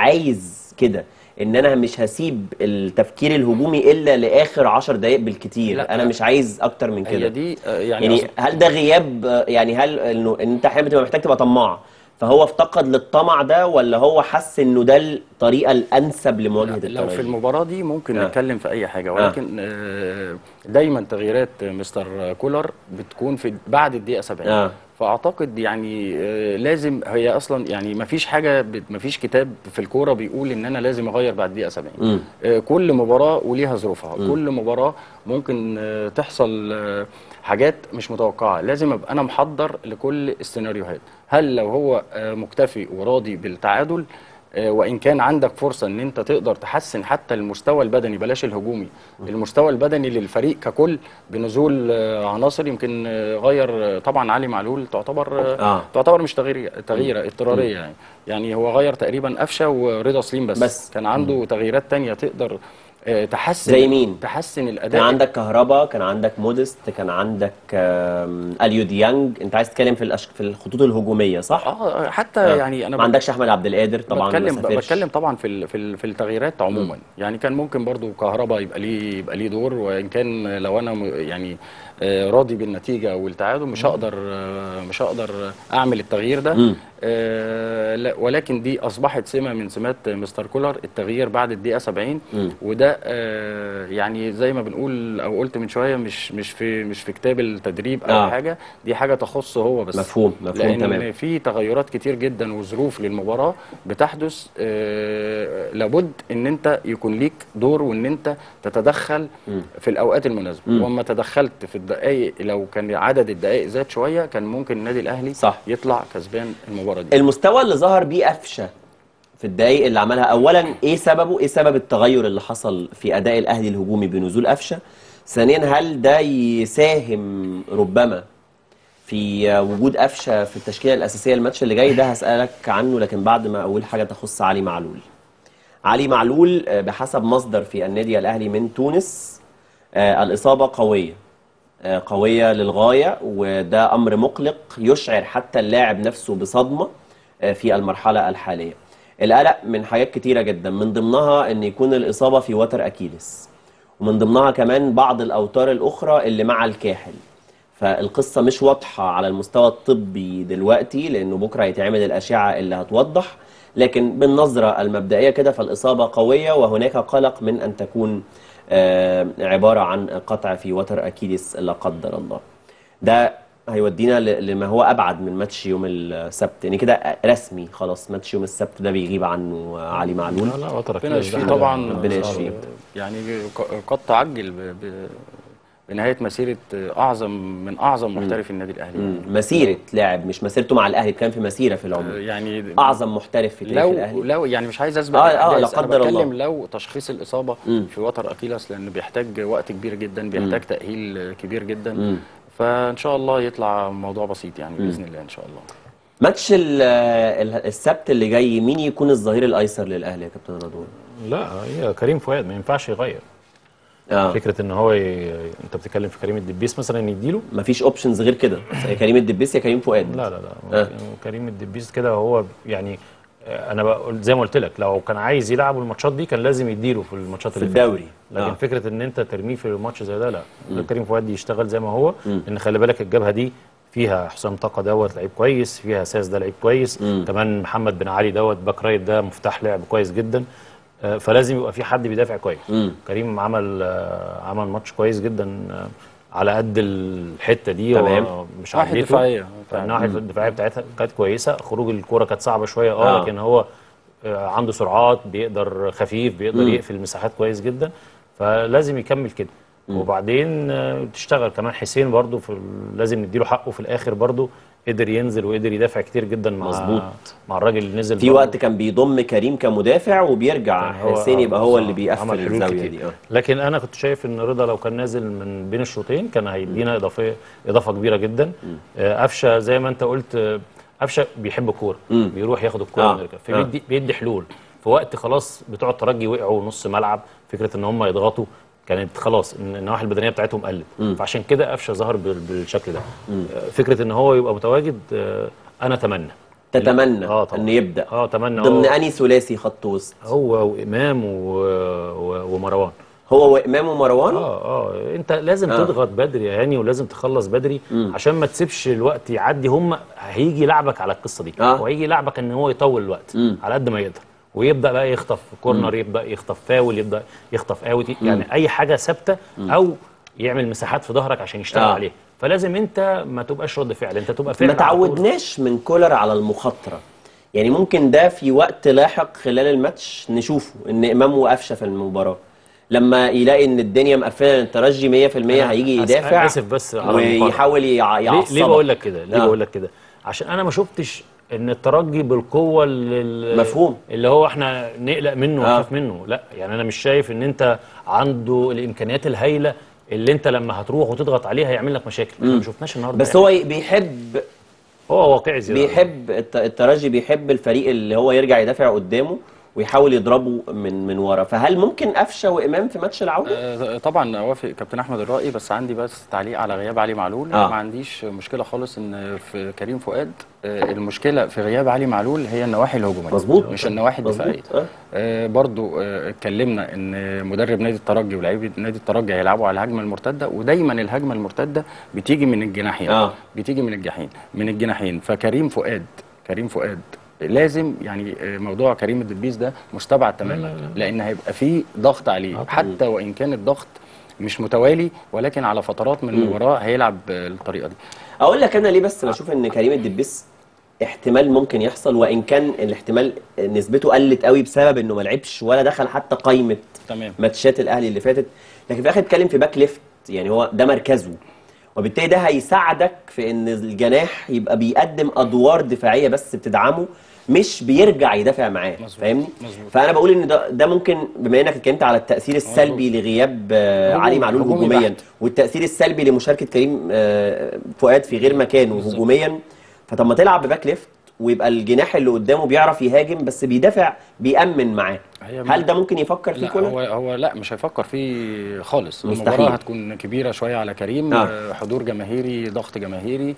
عايز كده ان انا مش هسيب التفكير الهجومي الا لاخر 10 دقائق بالكتير لا، انا لا. مش عايز اكتر من هي كده دي آه، يعني, يعني أص- هل ده غياب آه، يعني هل انه إن انت احيانا بتبقى محتاج تبقى طماع فهو افتقد للطمع ده ولا هو حس انه ده الطريقه الانسب لمواجهه لو في الترجي المباراة دي ممكن آه. نتكلم في أي حاجة ولكن آه، دايما تغييرات مستر كولر بتكون في بعد الدقيقة 70 آه. فأعتقد يعني آه، لازم هي أصلا يعني ما فيش حاجة بت- ما فيش كتاب في الكورة بيقول إن أنا لازم أغير بعد الدقيقة 70 مم. آه، كل مباراة وليها ظروفها كل مباراة ممكن آه، تحصل آه، حاجات مش متوقعة لازم أبقى أنا محضر لكل السيناريوهات هل لو هو آه، مكتفي وراضي بالتعادل آه، وان كان عندك فرصه ان انت تقدر تحسن حتى المستوى البدني بلاش الهجومي المستوى البدني للفريق ككل بنزول آه، عناصر يمكن آه، غير آه، طبعا علي معلول تعتبر آه. آه. تعتبر مش تغيير تغييره اضطراريه يعني يعني هو غير تقريبا قفشه ورضا سليم بس, بس. كان عنده تغييرات تانية تقدر آه، تحسن زي مين؟ تحسن الاداء كان عندك كهربا كان عندك مودست كان عندك آم، اليو ديانج انت عايز تتكلم في الأش... في الخطوط الهجوميه صح؟ اه حتى آه. يعني انا ما عندكش احمد عبد القادر طبعا ما بتكلم سافرش. بتكلم طبعا في ال- في ال- في التغييرات عموما يعني كان ممكن برضو كهربا يبقى ليه يبقى ليه دور وان كان لو انا م- يعني آه، راضي بالنتيجه والتعادل مش هقدر آه، مش هقدر اعمل التغيير ده مم. آه، لا ولكن دي اصبحت سمه من سمات مستر كولر التغيير بعد الدقيقه 70 مم. وده آه، يعني زي ما بنقول او قلت من شويه مش مش في مش في كتاب التدريب او آه. حاجه دي حاجه تخصه هو بس مفهوم مفهوم لان تمام في تغيرات كتير جدا وظروف للمباراه بتحدث آه لابد ان انت يكون ليك دور وان انت تتدخل مم. في الاوقات المناسبه مم. واما تدخلت في الدقائق لو كان عدد الدقائق زاد شويه كان ممكن النادي الاهلي صح. يطلع كسبان المباراه دي المستوى اللي ظهر بيه قفشه في الدقايق اللي عملها اولا ايه سببه ايه سبب التغير اللي حصل في اداء الاهلي الهجومي بنزول قفشه ثانيا هل ده يساهم ربما في وجود قفشه في التشكيله الاساسيه الماتش اللي جاي ده هسالك عنه لكن بعد ما اول حاجه تخص علي معلول علي معلول آه، بحسب مصدر في النادي الاهلي من تونس آه، الاصابه قويه آه، قوية للغاية وده أمر مقلق يشعر حتى اللاعب نفسه بصدمة آه، في المرحلة الحالية القلق من حاجات كتيرة جدا من ضمنها أن يكون الإصابة في وتر أكيلس ومن ضمنها كمان بعض الأوتار الأخرى اللي مع الكاحل فالقصة مش واضحة على المستوى الطبي دلوقتي لأنه بكرة هيتعمل الأشعة اللي هتوضح لكن بالنظرة المبدئية كده فالإصابة قوية وهناك قلق من أن تكون آه، عبارة عن قطع في وتر أكيليس لا قدر الله ده هيودينا ل- لما هو أبعد من ماتش يوم السبت يعني كده رسمي خلاص ماتش يوم السبت ده بيغيب عنه علي معلول لا لا وتر ربنا أكيد يشفيه ده طبعا ربنا آه، يشفيه. يعني ق- قد تعجل ب- ب- بنهايه مسيره آه، اعظم من اعظم محترف النادي الاهلي مم. مسيره لاعب مش مسيرته مع الاهلي كان في مسيره في آه، العمر يعني اعظم محترف في تاريخ لو الاهلي لو يعني مش عايز اسبق آه، آه، الأحداث، لا أنا قدر الله. بتكلم لو تشخيص الاصابه مم. في وتر اكيلس لان بيحتاج وقت كبير جدا بيحتاج تاهيل كبير جدا مم. فان شاء الله يطلع موضوع بسيط يعني باذن الله ان شاء الله ماتش ال- ال- السبت اللي جاي مين يكون الظهير الايسر للاهلي يا كابتن رضوان لا هي كريم فؤاد ما ينفعش يغير اه فكره ان هو ي... انت بتتكلم في كريم الدبيس مثلا يديله مفيش اوبشنز غير كده يا كريم الدبيس يا كريم فؤاد لا لا لا آه. كريم الدبيس كده هو يعني آه، انا بقول زي ما قلت لك لو كان عايز يلعب الماتشات دي كان لازم يديله في الماتشات في اللي فاتت. الدوري لكن آه. فكره ان انت ترميه في ماتش زي ده لا كريم فؤاد يشتغل زي ما هو ان خلي بالك الجبهه دي فيها حسام طاقه دوت لعيب كويس فيها ساس ده لعيب كويس مم. كمان محمد بن علي دوت باك رايت ده مفتاح لعب كويس جدا آه، فلازم يبقى في حد بيدافع كويس مم. كريم عمل آه، عمل ماتش كويس جدا آه، على قد الحته دي تمام. هو مش ناحية عديته. دفاعية. فالناحيه الدفاعيه بتاعتها كانت كويسه خروج الكوره كانت صعبه شويه اه, آه. لكن هو آه، عنده سرعات بيقدر خفيف بيقدر مم. يقفل مساحات كويس جدا فلازم يكمل كده وبعدين آه، تشتغل كمان حسين برضو في ال- لازم نديله حقه في الاخر برضو قدر ينزل وقدر يدافع كتير جدا مع مظبوط. مع الراجل اللي نزل في برضو. وقت كان بيضم كريم كمدافع وبيرجع كان هو- حسين يبقى آه، هو آه، اللي بيقفل عمل حلول الزاويه كتير. دي اه لكن انا كنت شايف ان رضا لو كان نازل من بين الشوطين كان هيدينا اضافه اضافه كبيره جدا آه، قفشه زي ما انت قلت آه، قفشه بيحب الكوره مم. بيروح ياخد الكوره آه. ويرجع فبيدي بيدي حلول في وقت خلاص بتوع الترجي وقعوا نص ملعب فكره ان هم يضغطوا كانت خلاص ان النواحي البدنيه بتاعتهم قلت فعشان كده قفشه ظهر بال- بالشكل ده آه، فكره ان هو يبقى متواجد آه، انا اتمنى تتمنى اه طبعا انه يبدا اه اتمنى ضمن هو, اني ثلاثي خط وسط هو وامام و... و... ومروان هو وامام ومروان اه اه انت لازم آه. آه. تضغط بدري يا هاني ولازم تخلص بدري عشان ما تسيبش الوقت يعدي هم هيجي يلعبك على القصه دي آه. وهيجي يلعبك ان هو يطول الوقت مم. على قد ما يقدر ويبدا بقى يخطف كورنر يبدا يخطف فاول يبدا يخطف اوت يعني اي حاجه ثابته او يعمل مساحات في ظهرك عشان يشتغل آه. عليها فلازم انت ما تبقاش رد فعل انت تبقى فعل ما تعودناش من كولر على المخاطره يعني ممكن ده في وقت لاحق خلال الماتش نشوفه ان امام وقفشه في المباراه لما يلاقي ان الدنيا مقفله الترجي 100% أنا هيجي آسف- يدافع آسف بس على المقارنة. ويحاول يع- ليه, يعصبك ليه بقول لك كده ليه آه. بقول لك كده عشان انا ما شفتش ان الترجي بالقوه اللي مفهوم. اللي هو احنا نقلق منه آه. ونخاف منه لا يعني انا مش شايف ان انت عنده الامكانيات الهائله اللي انت لما هتروح وتضغط عليه هيعمل لك مشاكل احنا ما شفناش النهارده بس هو بيحب هو واقعي زياده بيحب الت- الترجي بيحب الفريق اللي هو يرجع يدافع قدامه ويحاول يضربه من من ورا فهل ممكن قفشه وامام في ماتش العوده آه، طبعا اوافق كابتن احمد الرأي بس عندي بس تعليق على غياب علي معلول آه. ما عنديش مشكله خالص ان في كريم فؤاد آه، المشكله في غياب علي معلول هي النواحي الهجوميه مظبوط. مش النواحي مظبوط. الدفاعيه آه. آه، برضو آه، اتكلمنا ان مدرب نادي الترجي ولاعيبه نادي الترجي هيلعبوا على الهجمه المرتده ودايما الهجمه المرتده بتيجي من الجناحين آه. بتيجي من الجحين من الجناحين فكريم فؤاد كريم فؤاد لازم يعني آه، موضوع كريم الدبيس ده مستبعد تماما لان هيبقى فيه ضغط عليه حتى وان كان الضغط مش متوالي ولكن على فترات من المباراه هيلعب آه، الطريقه دي اقول لك انا ليه بس بشوف ان كريم الدبيس احتمال ممكن يحصل وان كان الاحتمال نسبته قلت قوي بسبب انه ما لعبش ولا دخل حتى قائمه تمام ماتشات الاهلي اللي فاتت لكن في الاخر اتكلم في باك ليفت يعني هو ده مركزه وبالتالي ده هيساعدك في ان الجناح يبقى بيقدم ادوار دفاعيه بس بتدعمه مش بيرجع يدافع معاه مظبوط. فاهمني مظبوط. فانا بقول ان ده ده ممكن بما انك اتكلمت على التاثير السلبي لغياب آه، هجومي- علي معلول هجومي هجوميا بحت. والتاثير السلبي لمشاركه كريم آه، فؤاد في غير مكانه بالظبط. هجوميا فطب ما تلعب بباك ليفت ويبقى الجناح اللي قدامه بيعرف يهاجم بس بيدافع بيأمن معاه هي هل ده ممكن يفكر فيه لا كولر؟ هو هو لا مش هيفكر فيه خالص مستحيل. المباراه هتكون كبيره شويه على كريم آه. آه. حضور جماهيري ضغط جماهيري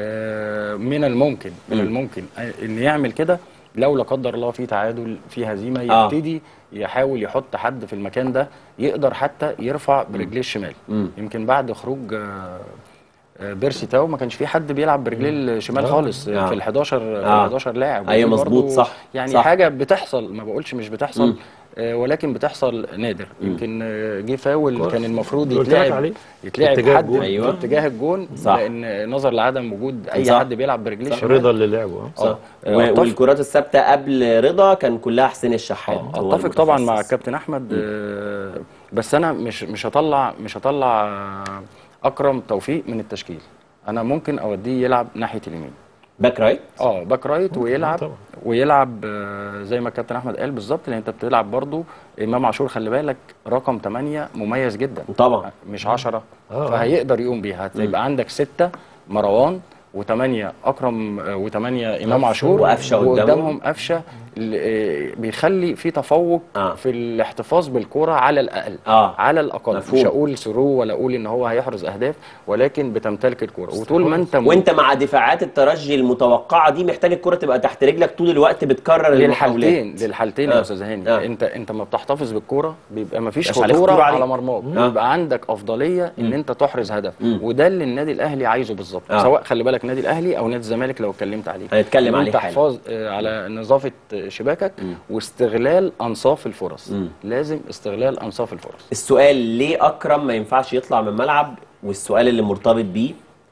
آه من الممكن من مم. الممكن آه، ان يعمل كده لو لا قدر الله في تعادل في هزيمه آه. يبتدي يحاول يحط حد في المكان ده يقدر حتى يرفع برجليه الشمال مم. يمكن بعد خروج آه، آه، بيرسي تاو ما كانش في حد بيلعب برجليه الشمال خالص آه. في ال 11 في آه. ال 11 لاعب أيوة ودي مظبوط، برضو صح، يعني صح. حاجه بتحصل ما بقولش مش بتحصل مم. آه، ولكن بتحصل نادر يمكن آه، جه فاول كويس. كان المفروض قلت لك يتلعب عليه. يتلعب اتجاه حد الجون. أيوة. في اتجاه الجون صح. لان نظر لعدم وجود اي صح. حد بيلعب برجليه صح. الشمال رضا اللي لعبه آه. اه صح آه، و- أتفق- والكرات الثابته قبل رضا كان كلها حسين الشحات آه، هو اتفق طبعا مع المتخصص. الكابتن احمد آه، بس انا مش مش هطلع مش هطلع آه، اكرم توفيق من التشكيل انا ممكن اوديه يلعب ناحيه اليمين باك رايت اه باك رايت ويلعب طبعا. ويلعب آه، زي ما الكابتن احمد قال بالظبط لان انت بتلعب برضو امام عاشور خلي بالك رقم 8 مميز جدا طبعا مش 10 آه. فهيقدر يقوم بيها هتبقى عندك ستة مروان وثمانية أكرم آه، وثمانية إمام عاشور وقفشة قدامهم. وقدامهم قفشة ال- آه، بيخلي في تفوق آه. في الاحتفاظ بالكرة على الأقل آه. على الأقل مفهوم. مش هقول ثرو ولا أقول إن هو هيحرز أهداف ولكن بتمتلك الكرة وطول ما أنت وانت مع دفاعات الترجي المتوقعه دي محتاج الكره تبقى تحت رجلك طول الوقت بتكرر المحاولات للحالتين للحالتين آه. يا استاذ هاني آه. انت انت ما بتحتفظ بالكوره بيبقى ما فيش مبقاش عليك خطوره خطورة عليك. على مرماك آه. بيبقى عندك افضليه ان انت تحرز هدف مم. وده اللي النادي الاهلي عايزه بالظبط آه. سواء خلي بالك النادي الاهلي او نادي الزمالك لو اتكلمت عليه هنتكلم إن عليه انت حالا. حفاظ آه، على نظافه آه، شباكك واستغلال انصاف الفرص مم. لازم استغلال انصاف الفرص السؤال ليه اكرم ما ينفعش يطلع من الملعب والسؤال اللي مرتبط بيه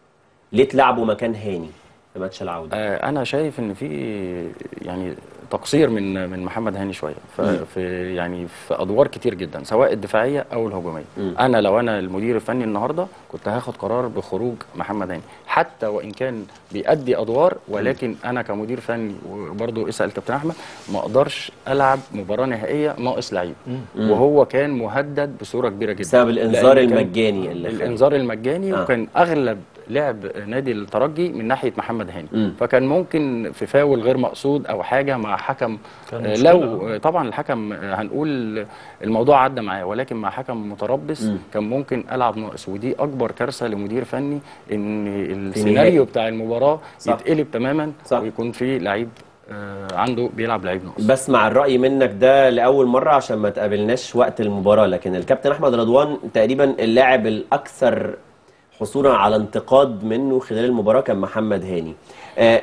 ليه تلعبه مكان هاني في ماتش العوده آه، انا شايف ان في يعني تقصير من من محمد هاني شويه ف- في يعني في ادوار كتير جدا سواء الدفاعيه او الهجوميه مم. انا لو انا المدير الفني النهارده كنت هاخد قرار بخروج محمد هاني حتى وان كان بيأدي ادوار ولكن انا كمدير فني وبرضه اسال كابتن احمد ما اقدرش العب مباراه نهائيه ناقص لعيب وهو كان مهدد بصوره كبيره جدا بسبب الانذار لأن كان- المجاني اللي خده. الانذار المجاني آه. آه. وكان اغلب لعب نادي الترجي من ناحيه محمد هاني مم. فكان ممكن في فاول غير مقصود او حاجه مع حكم كان آه، مشكلة. لو آه، طبعا الحكم آه، هنقول الموضوع عدى معاه ولكن مع حكم متربص مم. كان ممكن العب ناقص ودي اكبر كارثه لمدير فني ان النهائي. السيناريو بتاع المباراه صح. يتقلب تماما صح. ويكون في لعيب آه، عنده بيلعب لعيب ناقص بسمع الرأي منك ده لأول مرة عشان ما تقابلناش وقت المباراة لكن الكابتن أحمد رضوان تقريبا اللاعب الأكثر حصولا على انتقاد منه خلال المباراة كان محمد هاني آه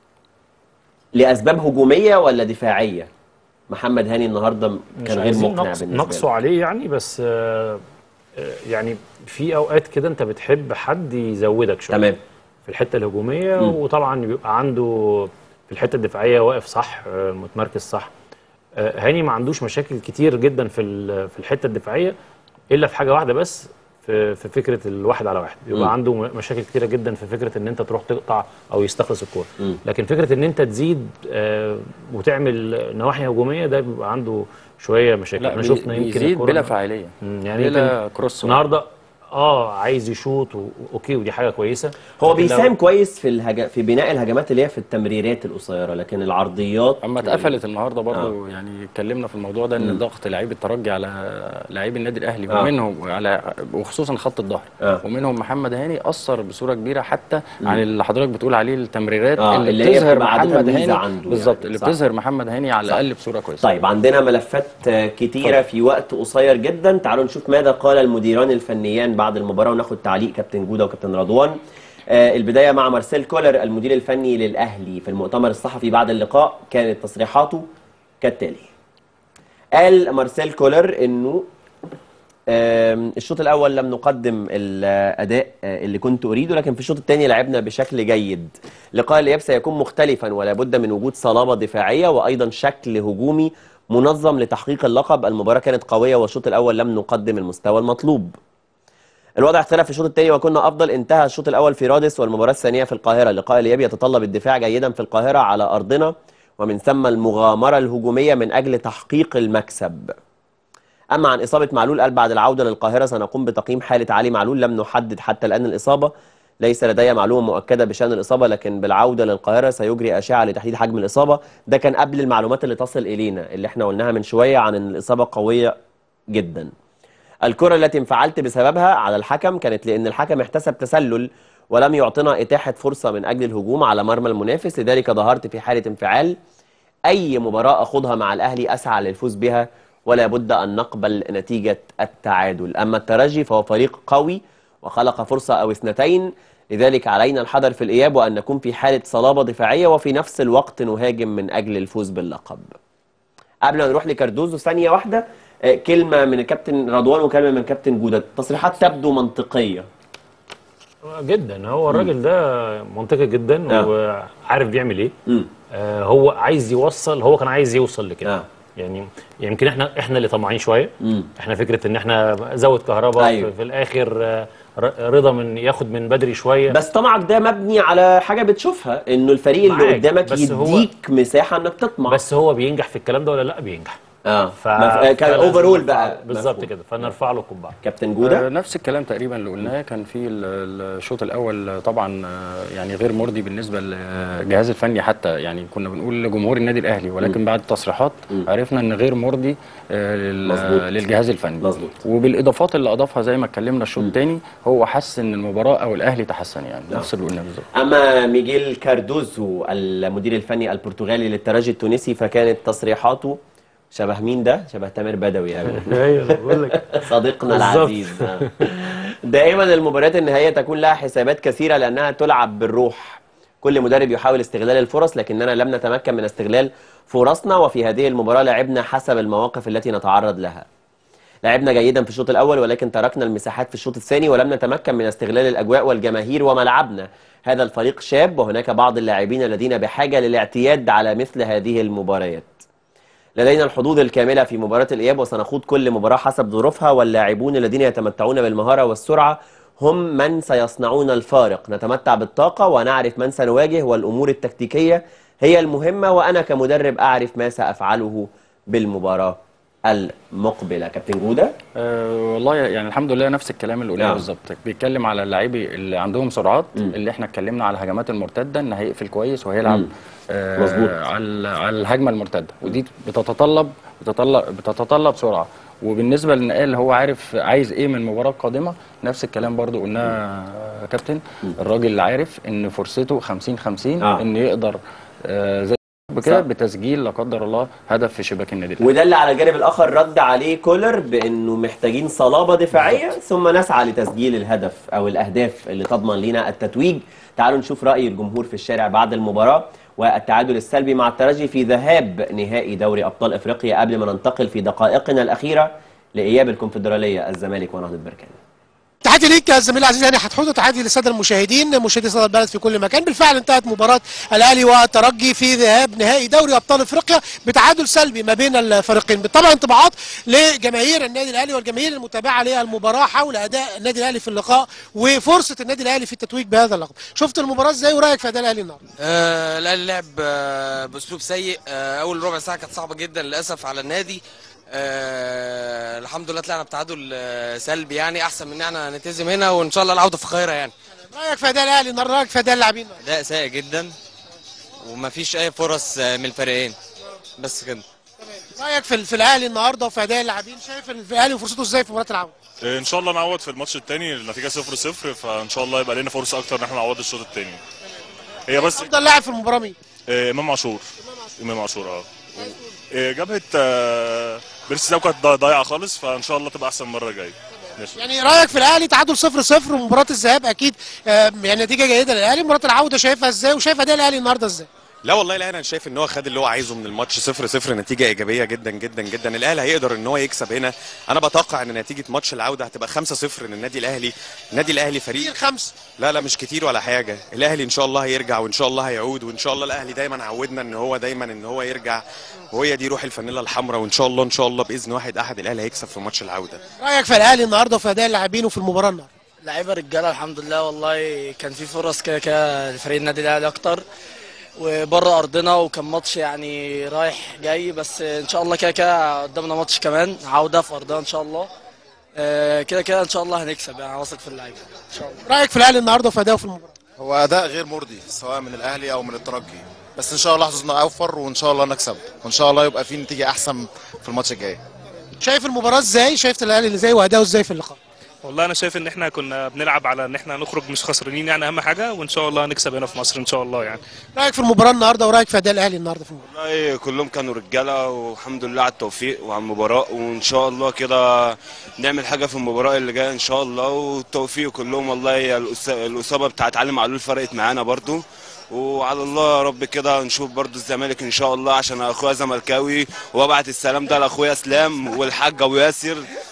لأسباب هجومية ولا دفاعية؟ محمد هاني النهارده مش كان غير عايزين مقنع نقص بالنسبة نقصوا له. عليه يعني بس آه، آه، يعني في اوقات كده انت بتحب حد يزودك شويه تمام في الحته الهجوميه مم. وطبعا بيبقى عنده في الحته الدفاعيه واقف صح آه، متمركز صح آه، هاني ما عندوش مشاكل كتير جدا في ال- في الحته الدفاعيه الا في حاجه واحده بس في في فكره الواحد على واحد مم. يبقى عنده م- مشاكل كتيره جدا في فكره ان انت تروح تقطع او يستخلص الكوره مم. لكن فكره ان انت تزيد آه، وتعمل نواحي هجوميه ده بيبقى عنده شويه مشاكل لا احنا بي- شفنا يمكن بيزيد الكرة بلا النهاردة- فاعليه مم، يعني بلا يمكن كروس النهارده اه عايز يشوط و- اوكي ودي حاجه كويسه هو لكن لو- بيساهم كويس في الهج... في بناء الهجمات اللي هي في التمريرات القصيره لكن العرضيات اما اتقفلت النهارده برضو يعني اتكلمنا في الموضوع ده ان ضغط لعيب الترجي على لعيب النادي الاهلي آه. ومنهم على وخصوصا خط الظهر آه. ومنهم محمد هاني اثر بصوره كبيره حتى عن اللي حضرتك بتقول عليه التمريرات آه، اللي, اللي هي بتظهر بتبقى عادة محمد ميزة هاني عنده بالظبط يعني، اللي صح. بتظهر محمد هاني على صح. الاقل بصوره كويسه طيب عندنا ملفات آه، كتيرة في وقت قصير جدا تعالوا نشوف ماذا قال المديران الفنيان بعد المباراة وناخد تعليق كابتن جودة وكابتن رضوان آه، البداية مع مارسيل كولر المدير الفني للأهلي في المؤتمر الصحفي بعد اللقاء كانت تصريحاته كالتالي قال مارسيل كولر انه آم، الشوط الاول لم نقدم الاداء آه، اللي كنت اريده لكن في الشوط الثاني لعبنا بشكل جيد لقاء الاياب سيكون مختلفا ولا بد من وجود صلابه دفاعيه وايضا شكل هجومي منظم لتحقيق اللقب المباراه كانت قويه والشوط الاول لم نقدم المستوى المطلوب الوضع اختلف في الشوط الثاني وكنا افضل انتهى الشوط الاول في رادس والمباراه الثانيه في القاهره لقاء الاياب يتطلب الدفاع جيدا في القاهره على ارضنا ومن ثم المغامره الهجوميه من اجل تحقيق المكسب أما عن إصابة معلول قال بعد العودة للقاهرة سنقوم بتقييم حالة علي معلول لم نحدد حتى الآن الإصابة ليس لدي معلومة مؤكدة بشأن الإصابة لكن بالعودة للقاهرة سيجري أشعة لتحديد حجم الإصابة ده كان قبل المعلومات اللي تصل إلينا اللي احنا قلناها من شوية عن أن الإصابة قوية جدا الكرة التي انفعلت بسببها على الحكم كانت لأن الحكم احتسب تسلل ولم يعطنا إتاحة فرصة من أجل الهجوم على مرمى المنافس لذلك ظهرت في حالة انفعال أي مباراة أخوضها مع الأهلي أسعى للفوز بها ولا بد أن نقبل نتيجة التعادل أما الترجي فهو فريق قوي وخلق فرصة أو اثنتين لذلك علينا الحذر في الإياب وأن نكون في حالة صلابة دفاعية وفي نفس الوقت نهاجم من أجل الفوز باللقب قبل ما نروح لكاردوزو ثانية واحدة آه، كلمة من الكابتن رضوان وكلمة من الكابتن جودة التصريحات تبدو منطقية جدا هو الراجل ده منطقي جدا آه. وعارف بيعمل ايه مم. آه هو عايز يوصل هو كان عايز يوصل لكده آه. يعني يمكن احنا احنا اللي طماعين شويه مم. احنا فكره ان احنا زود كهرباء أيوة. أيوه. في الاخر آه، ر- رضا من ياخد من بدري شويه بس طمعك ده مبني على حاجه بتشوفها انه الفريق اللي معاك، قدامك بس هو- يديك مساحه انك تطمع بس هو بينجح في الكلام ده ولا لا بينجح اه ف... مف... كان فلازم اوفرول نرفع- بقى بالظبط مفهوم. كده فنرفع له القبعه كابتن آه، جوده نفس الكلام تقريبا اللي قلناه كان في ال- الشوط الاول آه، طبعا آه، يعني غير مرضي بالنسبه للجهاز الفني حتى يعني كنا بنقول لجمهور النادي الاهلي ولكن بعد التصريحات عرفنا ان غير مرضي آه، لل- مظبوط. للجهاز الفني مظبوط. وبالاضافات اللي اضافها زي ما اتكلمنا الشوط الثاني هو حس ان المباراه او الاهلي تحسن يعني نفس اللي قلناه بالظبط اما ميجيل كاردوزو المدير الفني البرتغالي للترجي التونسي فكانت تصريحاته شبه مين ده؟ شبه تامر بدوي يعني ايوه بقول لك صديقنا بالظبط. العزيز آه. دائما المباريات النهائيه تكون لها حسابات كثيره لانها تلعب بالروح كل مدرب يحاول استغلال الفرص لكننا لم نتمكن من استغلال فرصنا وفي هذه المباراه لعبنا حسب المواقف التي نتعرض لها لعبنا جيدا في الشوط الاول ولكن تركنا المساحات في الشوط الثاني ولم نتمكن من استغلال الاجواء والجماهير وملعبنا هذا الفريق شاب وهناك بعض اللاعبين الذين بحاجه للاعتياد على مثل هذه المباريات لدينا الحظوظ الكاملة في مباراة الإياب وسنخوض كل مباراة حسب ظروفها واللاعبون الذين يتمتعون بالمهارة والسرعة هم من سيصنعون الفارق نتمتع بالطاقة ونعرف من سنواجه والأمور التكتيكية هي المهمة وأنا كمدرب أعرف ما سأفعله بالمباراة المقبلة كابتن جودة أه والله يعني الحمد لله نفس الكلام اللي قلناه نعم. بالظبط بيتكلم على اللعيبه اللي عندهم سرعات اللي احنا اتكلمنا على الهجمات المرتده ان هيقفل كويس وهيلعب مم. آه مظبوط. على على الهجمه المرتده ودي بتتطلب بتتطلب بتتطلب سرعه وبالنسبه للنقال هو عارف عايز ايه من المباراه القادمه نفس الكلام برضو قلناه يا كابتن الراجل اللي عارف ان فرصته 50 50 آه. ان يقدر آه زي كده صح. بتسجيل لا قدر الله هدف في شباك النادي الأهلي. وده اللي على الجانب الآخر رد عليه كولر بأنه محتاجين صلابة دفاعية ثم نسعى لتسجيل الهدف أو الأهداف اللي تضمن لنا التتويج تعالوا نشوف رأي الجمهور في الشارع بعد المباراة والتعادل السلبي مع الترجي في ذهاب نهائي دوري أبطال إفريقيا قبل ما ننتقل في دقائقنا الأخيرة لإياب الكونفدرالية الزمالك ونهضة بركان تحياتي ليك يا زميلي العزيز هاني حتحوت وتحياتي للساده المشاهدين مشاهدي صدى البلد في كل مكان بالفعل انتهت مباراه الاهلي والترجي في ذهاب نهائي دوري ابطال افريقيا بتعادل سلبي ما بين الفريقين بالطبع انطباعات لجماهير النادي الاهلي والجماهير المتابعه للمباراه حول اداء النادي الاهلي في اللقاء وفرصه النادي الاهلي في التتويج بهذا اللقب شفت المباراه ازاي ورايك في اداء الاهلي النهارده آه الاهلي لعب آه باسلوب سيء آه اول ربع ساعه كانت صعبه جدا للاسف على النادي آه الحمد لله طلعنا بتعادل آه سلبي يعني احسن من ان احنا نتهزم هنا وان شاء الله العوده في القاهره يعني رايك في اداء الاهلي النهارده رايك في اداء اللاعبين النهاردة؟ اداء سيء جدا ومفيش اي فرص آه من الفريقين بس كده رايك في في الاهلي النهارده وفي اداء اللاعبين شايف الاهلي وفرصته ازاي في مباراه العوده ان شاء الله نعوض في الماتش الثاني النتيجه 0 0 فان شاء الله يبقى لنا فرصه اكتر ان احنا نعوض الشوط الثاني هي بس افضل لاعب في المباراه مين آه، امام عاشور امام عاشور اه آه، جبهه آه، بيرسي تاو كانت ضا- ضايعه خالص فان شاء الله تبقى احسن المره الجايه ماشي يعني رايك في الاهلي تعادل 0 0 ومباراه الذهاب اكيد آه، يعني نتيجه جيده للاهلي مباراه العوده شايفها ازاي وشايف اداء الاهلي النهارده ازاي لا والله الاهلي انا شايف ان هو خد اللي هو عايزه من الماتش 0 0 نتيجه ايجابيه جدا جدا جدا الاهلي هيقدر ان هو يكسب هنا انا بتوقع ان نتيجه ماتش العوده هتبقى 5 0 للنادي الاهلي النادي الاهلي فريق كتير خمسه لا لا مش كتير ولا حاجه الاهلي ان شاء الله هيرجع وان شاء الله هيعود وان شاء الله الاهلي دايما عودنا ان هو دايما ان هو يرجع وهي دي روح الفانيلا الحمراء وان شاء الله ان شاء الله باذن واحد احد الاهلي هيكسب في ماتش العوده رايك في الاهلي النهارده وفي اداء اللاعبين وفي المباراه النهارده لعيبه رجاله الحمد لله والله كان في فرص كده كده لفريق النادي الاهلي اكتر وبره ارضنا وكان ماتش يعني رايح جاي بس ان شاء الله كده كده قدامنا ماتش كمان عوده في ارضنا ان شاء الله آه، كده كده ان شاء الله هنكسب يعني واثق في اللعيبه ان شاء الله رايك في الاهلي النهارده وفي اداؤه في المباراه هو اداء غير مرضي سواء من الاهلي او من الترجي بس ان شاء الله حظوظنا اوفر وان شاء الله نكسب وان شاء الله يبقى في نتيجه احسن في الماتش الجاي شايف المباراه ازاي شايف الاهلي ازاي واداؤه ازاي في اللقاء والله انا شايف ان احنا كنا بنلعب على ان احنا نخرج مش خسرانين يعني اهم حاجه وان شاء الله هنكسب هنا في مصر ان شاء الله يعني رايك في المباراه النهارده ورايك في اداء الاهلي النهارده في المباراه والله كلهم كانوا رجاله والحمد لله على التوفيق وعلى المباراه وان شاء الله كده نعمل حاجه في المباراه اللي جايه ان شاء الله والتوفيق كلهم والله هي الأس- الاصابه بتاعت علي معلول فرقت معانا برضو وعلى الله يا رب كده نشوف برضو الزمالك ان شاء الله عشان اخويا زملكاوي وابعت السلام ده لاخويا اسلام والحاج ابو ياسر و...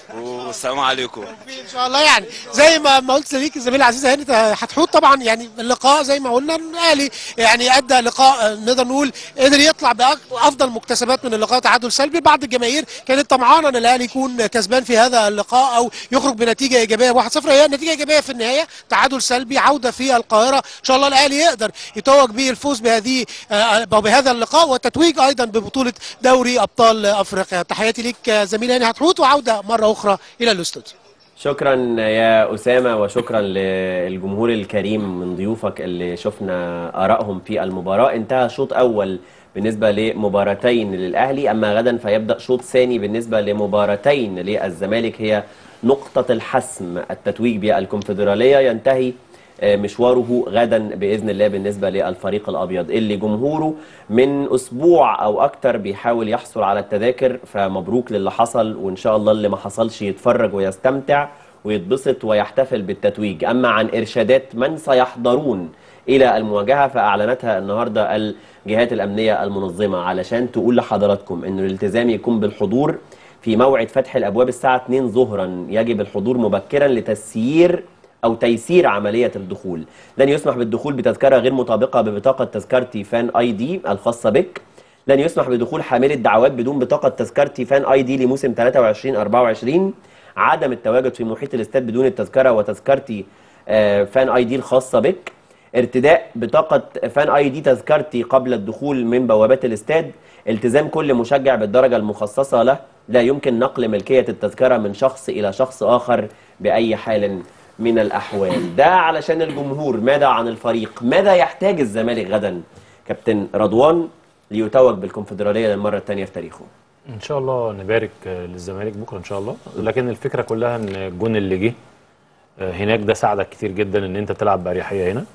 والسلام عليكم ان شاء الله يعني زي ما ما قلت ليك الزميل العزيز هاني هتحوط طبعا يعني اللقاء زي ما قلنا الاهلي يعني ادى لقاء آه، نقدر نقول قدر يطلع بافضل مكتسبات من اللقاء تعادل سلبي بعض الجماهير كانت طمعانه ان الاهلي يكون كسبان في هذا اللقاء او يخرج بنتيجه ايجابيه 1-0 هي نتيجه ايجابيه في النهايه تعادل سلبي عوده في القاهره ان شاء الله الاهلي يقدر يتوج بالفوز بهذه آه، بهذا اللقاء والتتويج ايضا ببطوله دوري ابطال افريقيا تحياتي ليك آه، زميلي هاني هتحوط وعوده مره اخرى الى الاستوديو شكرا يا أسامة وشكرا للجمهور الكريم من ضيوفك اللي شفنا آرائهم في المباراة انتهى شوط أول بالنسبة لمباراتين للأهلي أما غدا فيبدأ شوط ثاني بالنسبة لمباراتين للزمالك هي نقطة الحسم التتويج بالكونفدرالية ينتهي آه، مشواره غدا باذن الله بالنسبه للفريق الابيض اللي جمهوره من اسبوع او اكتر بيحاول يحصل على التذاكر فمبروك للي حصل وان شاء الله اللي ما حصلش يتفرج ويستمتع ويتبسط ويحتفل بالتتويج اما عن ارشادات من سيحضرون الى المواجهه فاعلنتها النهارده الجهات الامنيه المنظمه علشان تقول لحضراتكم انه الالتزام يكون بالحضور في موعد فتح الابواب الساعه 2 ظهرا يجب الحضور مبكرا لتسيير او تيسير عمليه الدخول لن يسمح بالدخول بتذكره غير مطابقه ببطاقه تذكرتي فان اي دي الخاصه بك لن يسمح بدخول حامل الدعوات بدون بطاقه تذكرتي فان اي دي لموسم 23 24 عدم التواجد في محيط الاستاد بدون التذكره وتذكرتي آه، فان اي دي الخاصه بك ارتداء بطاقة فان اي دي تذكرتي قبل الدخول من بوابات الاستاد التزام كل مشجع بالدرجة المخصصة له لا يمكن نقل ملكية التذكرة من شخص إلى شخص آخر بأي حال من الأحوال ده علشان الجمهور ماذا عن الفريق ماذا يحتاج الزمالك غدا كابتن رضوان ليتوج بالكونفدرالية للمرة الثانية في تاريخه ان شاء الله نبارك آه، للزمالك بكره ان شاء الله لكن الفكره كلها ان الجون اللي جه آه، هناك ده ساعدك كتير جدا ان انت تلعب باريحيه هنا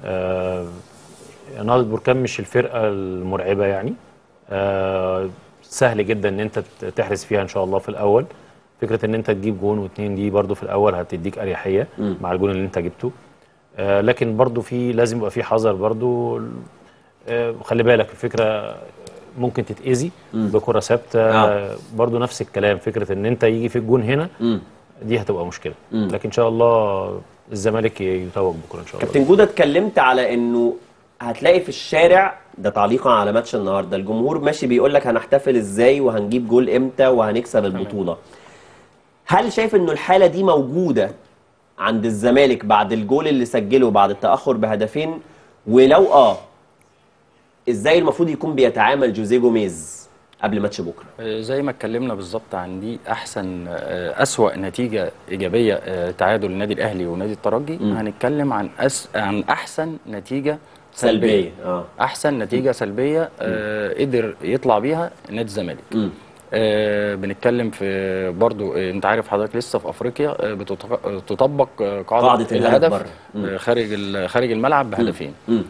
آه نهضه بركان مش الفرقه المرعبه يعني آه سهل جدا ان انت ت- تحرز فيها ان شاء الله في الاول فكره ان انت تجيب جون واتنين دي برضو في الاول هتديك اريحيه مم. مع الجون اللي انت جبته آه لكن برضو في لازم يبقى في حذر برضو آه خلي بالك الفكره ممكن تتاذي مم. بكره ثابته آه. برضو نفس الكلام فكره ان انت يجي في الجون هنا مم. دي هتبقى مشكله مم. لكن ان شاء الله الزمالك يتوج بكره ان شاء الله كابتن جودة اتكلمت على انه هتلاقي في الشارع ده تعليقا على ماتش النهارده الجمهور ماشي بيقول لك هنحتفل ازاي وهنجيب جول امتى وهنكسب البطوله هل شايف انه الحاله دي موجوده عند الزمالك بعد الجول اللي سجله بعد التاخر بهدفين ولو اه ازاي المفروض يكون بيتعامل جوزيه جوميز قبل ماتش بكره آه، زي ما اتكلمنا بالظبط عن دي احسن آه، اسوأ نتيجه ايجابيه آه، تعادل النادي الاهلي ونادي الترجي مم. هنتكلم عن أس... عن احسن نتيجه سلبيه اه احسن نتيجه سلبيه آه قدر يطلع بيها نادي الزمالك مم. آه بنتكلم في برضو آه انت عارف حضرتك لسه في افريقيا آه بتطبق آه تطبق آه قاعده, قاعدة الهدف الهدف بره. مم. آه خارج ال- خارج الملعب بهدفين مم.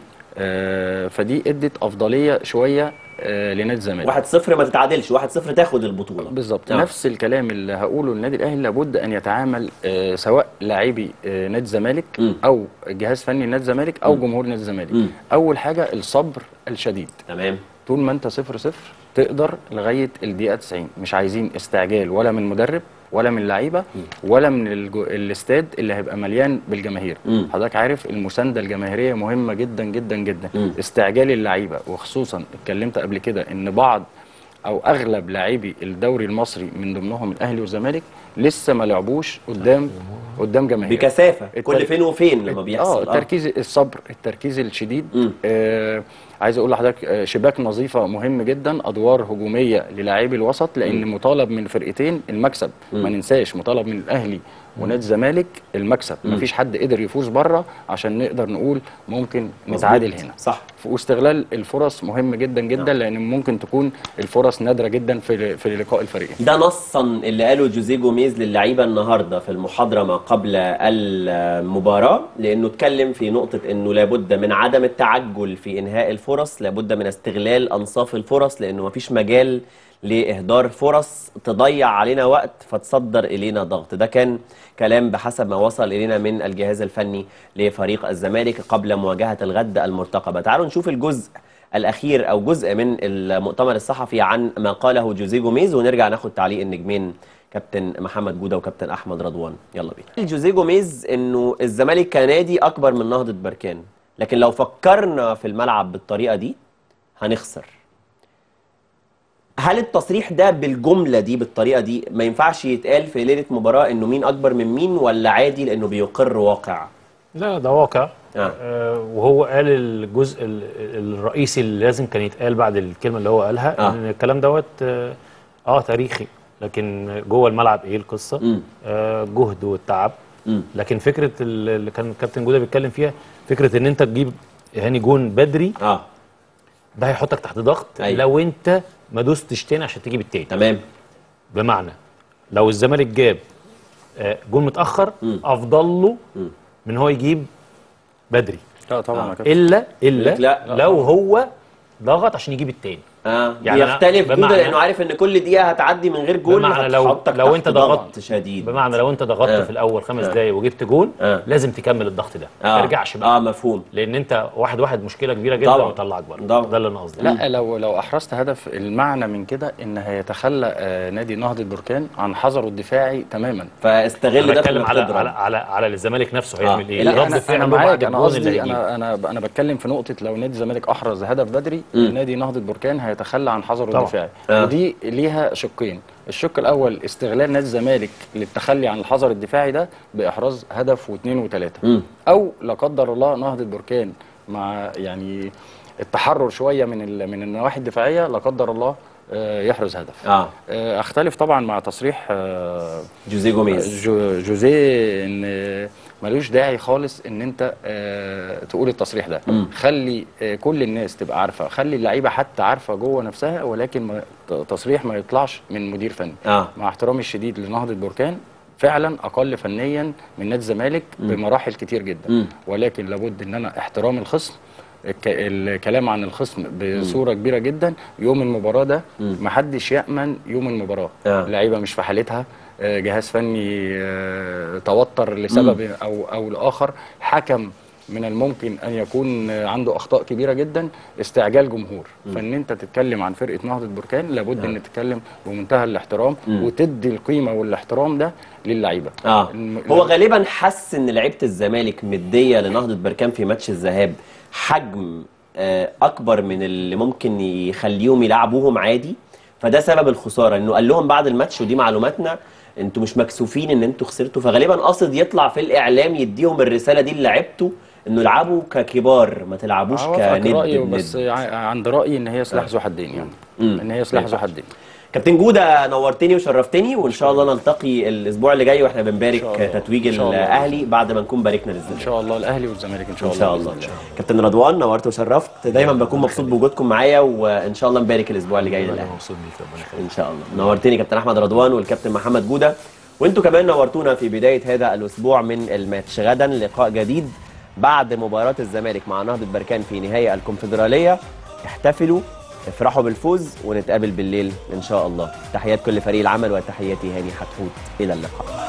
آه فدي ادت افضليه شويه آه لنادي الزمالك واحد صفر ما تتعادلش واحد صفر تاخد البطوله بالظبط آه. نفس الكلام اللي هقوله للنادي الاهلي لابد ان يتعامل آه سواء لاعبي آه نادي الزمالك مم. او جهاز فني نادي الزمالك او مم. جمهور نادي الزمالك مم. اول حاجه الصبر الشديد تمام طول ما انت صفر صفر تقدر لغايه الدقيقه 90 مش عايزين استعجال ولا من مدرب ولا من لعيبه ولا من الجو... الاستاد اللي هيبقى مليان بالجماهير مم. حضرتك عارف المسانده الجماهيريه مهمه جدا جدا جدا مم. استعجال اللعيبه وخصوصا اتكلمت قبل كده ان بعض او اغلب لاعبي الدوري المصري من ضمنهم الاهلي والزمالك لسه ما لعبوش قدام قدام جماهير بكثافه كل التر- فين وفين لما بيحصل اه التركيز الصبر التركيز الشديد مم. آه عايز اقول لحضرتك آه شباك نظيفه مهم جدا ادوار هجوميه للاعبي الوسط لان مطالب من فرقتين المكسب مم. ما ننساش مطالب من الاهلي ونادي الزمالك المكسب مم. مفيش حد قدر يفوز بره عشان نقدر نقول ممكن نتعادل مظبوط. هنا صح واستغلال الفرص مهم جدا جدا لان ممكن تكون الفرص نادره جدا في في لقاء الفريقين ده نصا اللي قاله جوزيه جوميز للعيبه النهارده في المحاضره ما قبل المباراه لانه اتكلم في نقطه انه لابد من عدم التعجل في انهاء الفرص لابد من استغلال انصاف الفرص لانه مفيش مجال لاهدار فرص تضيع علينا وقت فتصدر الينا ضغط ده كان كلام بحسب ما وصل الينا من الجهاز الفني لفريق الزمالك قبل مواجهه الغد المرتقبه تعالوا نشوف الجزء الاخير او جزء من المؤتمر الصحفي عن ما قاله جوزيه جوميز ونرجع ناخد تعليق النجمين كابتن محمد جوده وكابتن احمد رضوان يلا بينا جوزيه جوميز انه الزمالك كنادي اكبر من نهضه بركان لكن لو فكرنا في الملعب بالطريقه دي هنخسر هل التصريح ده بالجمله دي بالطريقه دي ما ينفعش يتقال في ليله مباراه انه مين اكبر من مين ولا عادي لانه بيقر واقع لا ده واقع آه. آه وهو قال الجزء ال- الرئيسي اللي لازم كان يتقال بعد الكلمه اللي هو قالها آه. ان الكلام دوت اه, آه تاريخي لكن جوه الملعب ايه القصه مم. آه جهد والتعب مم. لكن فكره ال- اللي كان كابتن جوده بيتكلم فيها فكره ان انت تجيب هاني جون بدري اه ده هيحطك تحت ضغط أيوة. لو انت ما دوستش تاني عشان تجيب التاني تمام بمعنى لو الزمالك جاب آه، جون متاخر مم. افضل له من هو يجيب بدري لا طبعا يا كابتن. الا الا لا. لو هو ضغط عشان يجيب التاني اه يعني يعني أنا يختلف جوده بمعنى- لانه عارف ان كل دقيقه هتعدي من غير جول بمعنى لو هتحطك لو تحت انت ضغط ضغطت شديد بمعنى لو انت ضغطت آه. في الاول خمس آه. دقايق وجبت جون آه. لازم تكمل الضغط ده آه. ما ترجعش بقى اه مفهوم لان انت واحد واحد مشكله كبيره جدا طبعا. ويطلعك بره طبعا. ده اللي انا قصدي لا لو لو احرزت هدف المعنى من كده ان هيتخلى آه، نادي نهضه بركان عن حذره الدفاعي تماما فاستغل انا ده في بتكلم على الخبرة. على على على الزمالك نفسه آه. هيعمل ايه لا، لا رد انا فعله انا بعد معاك انا الجون اللي قصدي هيجيبه. انا انا انا بتكلم في نقطه لو نادي الزمالك احرز هدف بدري مم. نادي نهضه بركان هيتخلى عن حذره طبعا. الدفاعي آه. ودي ليها شقين الشق الاول استغلال نادي الزمالك للتخلي عن الحذر الدفاعي ده باحراز هدف واثنين وثلاثه مم. او لا قدر الله نهضه بركان مع يعني التحرر شويه من ال- من النواحي الدفاعيه لا قدر الله آه، يحرز هدف اه آه، اختلف طبعا مع تصريح آه، جوزيه جوميز جو جوزيه ان ملوش داعي خالص ان انت آه، تقول التصريح ده مم. خلي آه، كل الناس تبقى عارفه خلي اللعيبه حتى عارفه جوه نفسها ولكن ما ت- تصريح ما يطلعش من مدير فني اه مع احترامي الشديد لنهضه بركان فعلا اقل فنيا من نادي الزمالك بمراحل كتير جدا مم. ولكن لابد ان انا احترام الخصم الك- الكلام عن الخصم بصوره كبيره جدا يوم المباراه ده محدش يامن يوم المباراه آه. اللعيبه مش في حالتها آه، جهاز فني آه، توتر لسبب او او لاخر حكم من الممكن ان يكون آه، عنده اخطاء كبيره جدا استعجال جمهور فان انت تتكلم عن فرقه نهضه بركان لابد ان تتكلم بمنتهى الاحترام وتدي القيمه والاحترام ده للعيبه اه الم- هو غالبا حس ان لعيبه الزمالك مديه لنهضه بركان في ماتش الذهاب حجم آه، اكبر من اللي ممكن يخليهم يلعبوهم عادي فده سبب الخساره انه قال لهم بعد الماتش ودي معلوماتنا انتوا مش مكسوفين ان انتوا خسرتوا فغالبا قصد يطلع في الاعلام يديهم الرساله دي لعيبته انه العبوا ككبار ما تلعبوش أوافقك كند رأيي بند. بس ع- عند رايي ان هي سلاح ذو حدين يعني مم. ان هي سلاح ما ذو ينفعش. حدين كابتن جوده نورتني وشرفتني وان شاء الله نلتقي الاسبوع اللي جاي واحنا بنبارك إن شاء الله. تتويج إن شاء الله. الاهلي بعد ما نكون باركنا ان للزمالك شاء الله الاهلي والزمالك ان شاء ان الله شاء بإذن الله كابتن رضوان نورت وشرفت دايما بكون مبسوط بوجودكم معايا وان شاء الله نبارك الاسبوع اللي جاي انا للاهلي مبسوط بيك ربنا يخليك ان شاء الله نورتني كابتن احمد رضوان والكابتن محمد جوده وانتوا كمان نورتونا في بدايه هذا الاسبوع من الماتش غدا لقاء جديد بعد مباراه الزمالك مع نهضه بركان في نهائي الكونفدراليه احتفلوا افرحوا بالفوز ونتقابل بالليل ان شاء الله تحيات كل فريق العمل وتحياتي هاني حتحوت الى اللقاء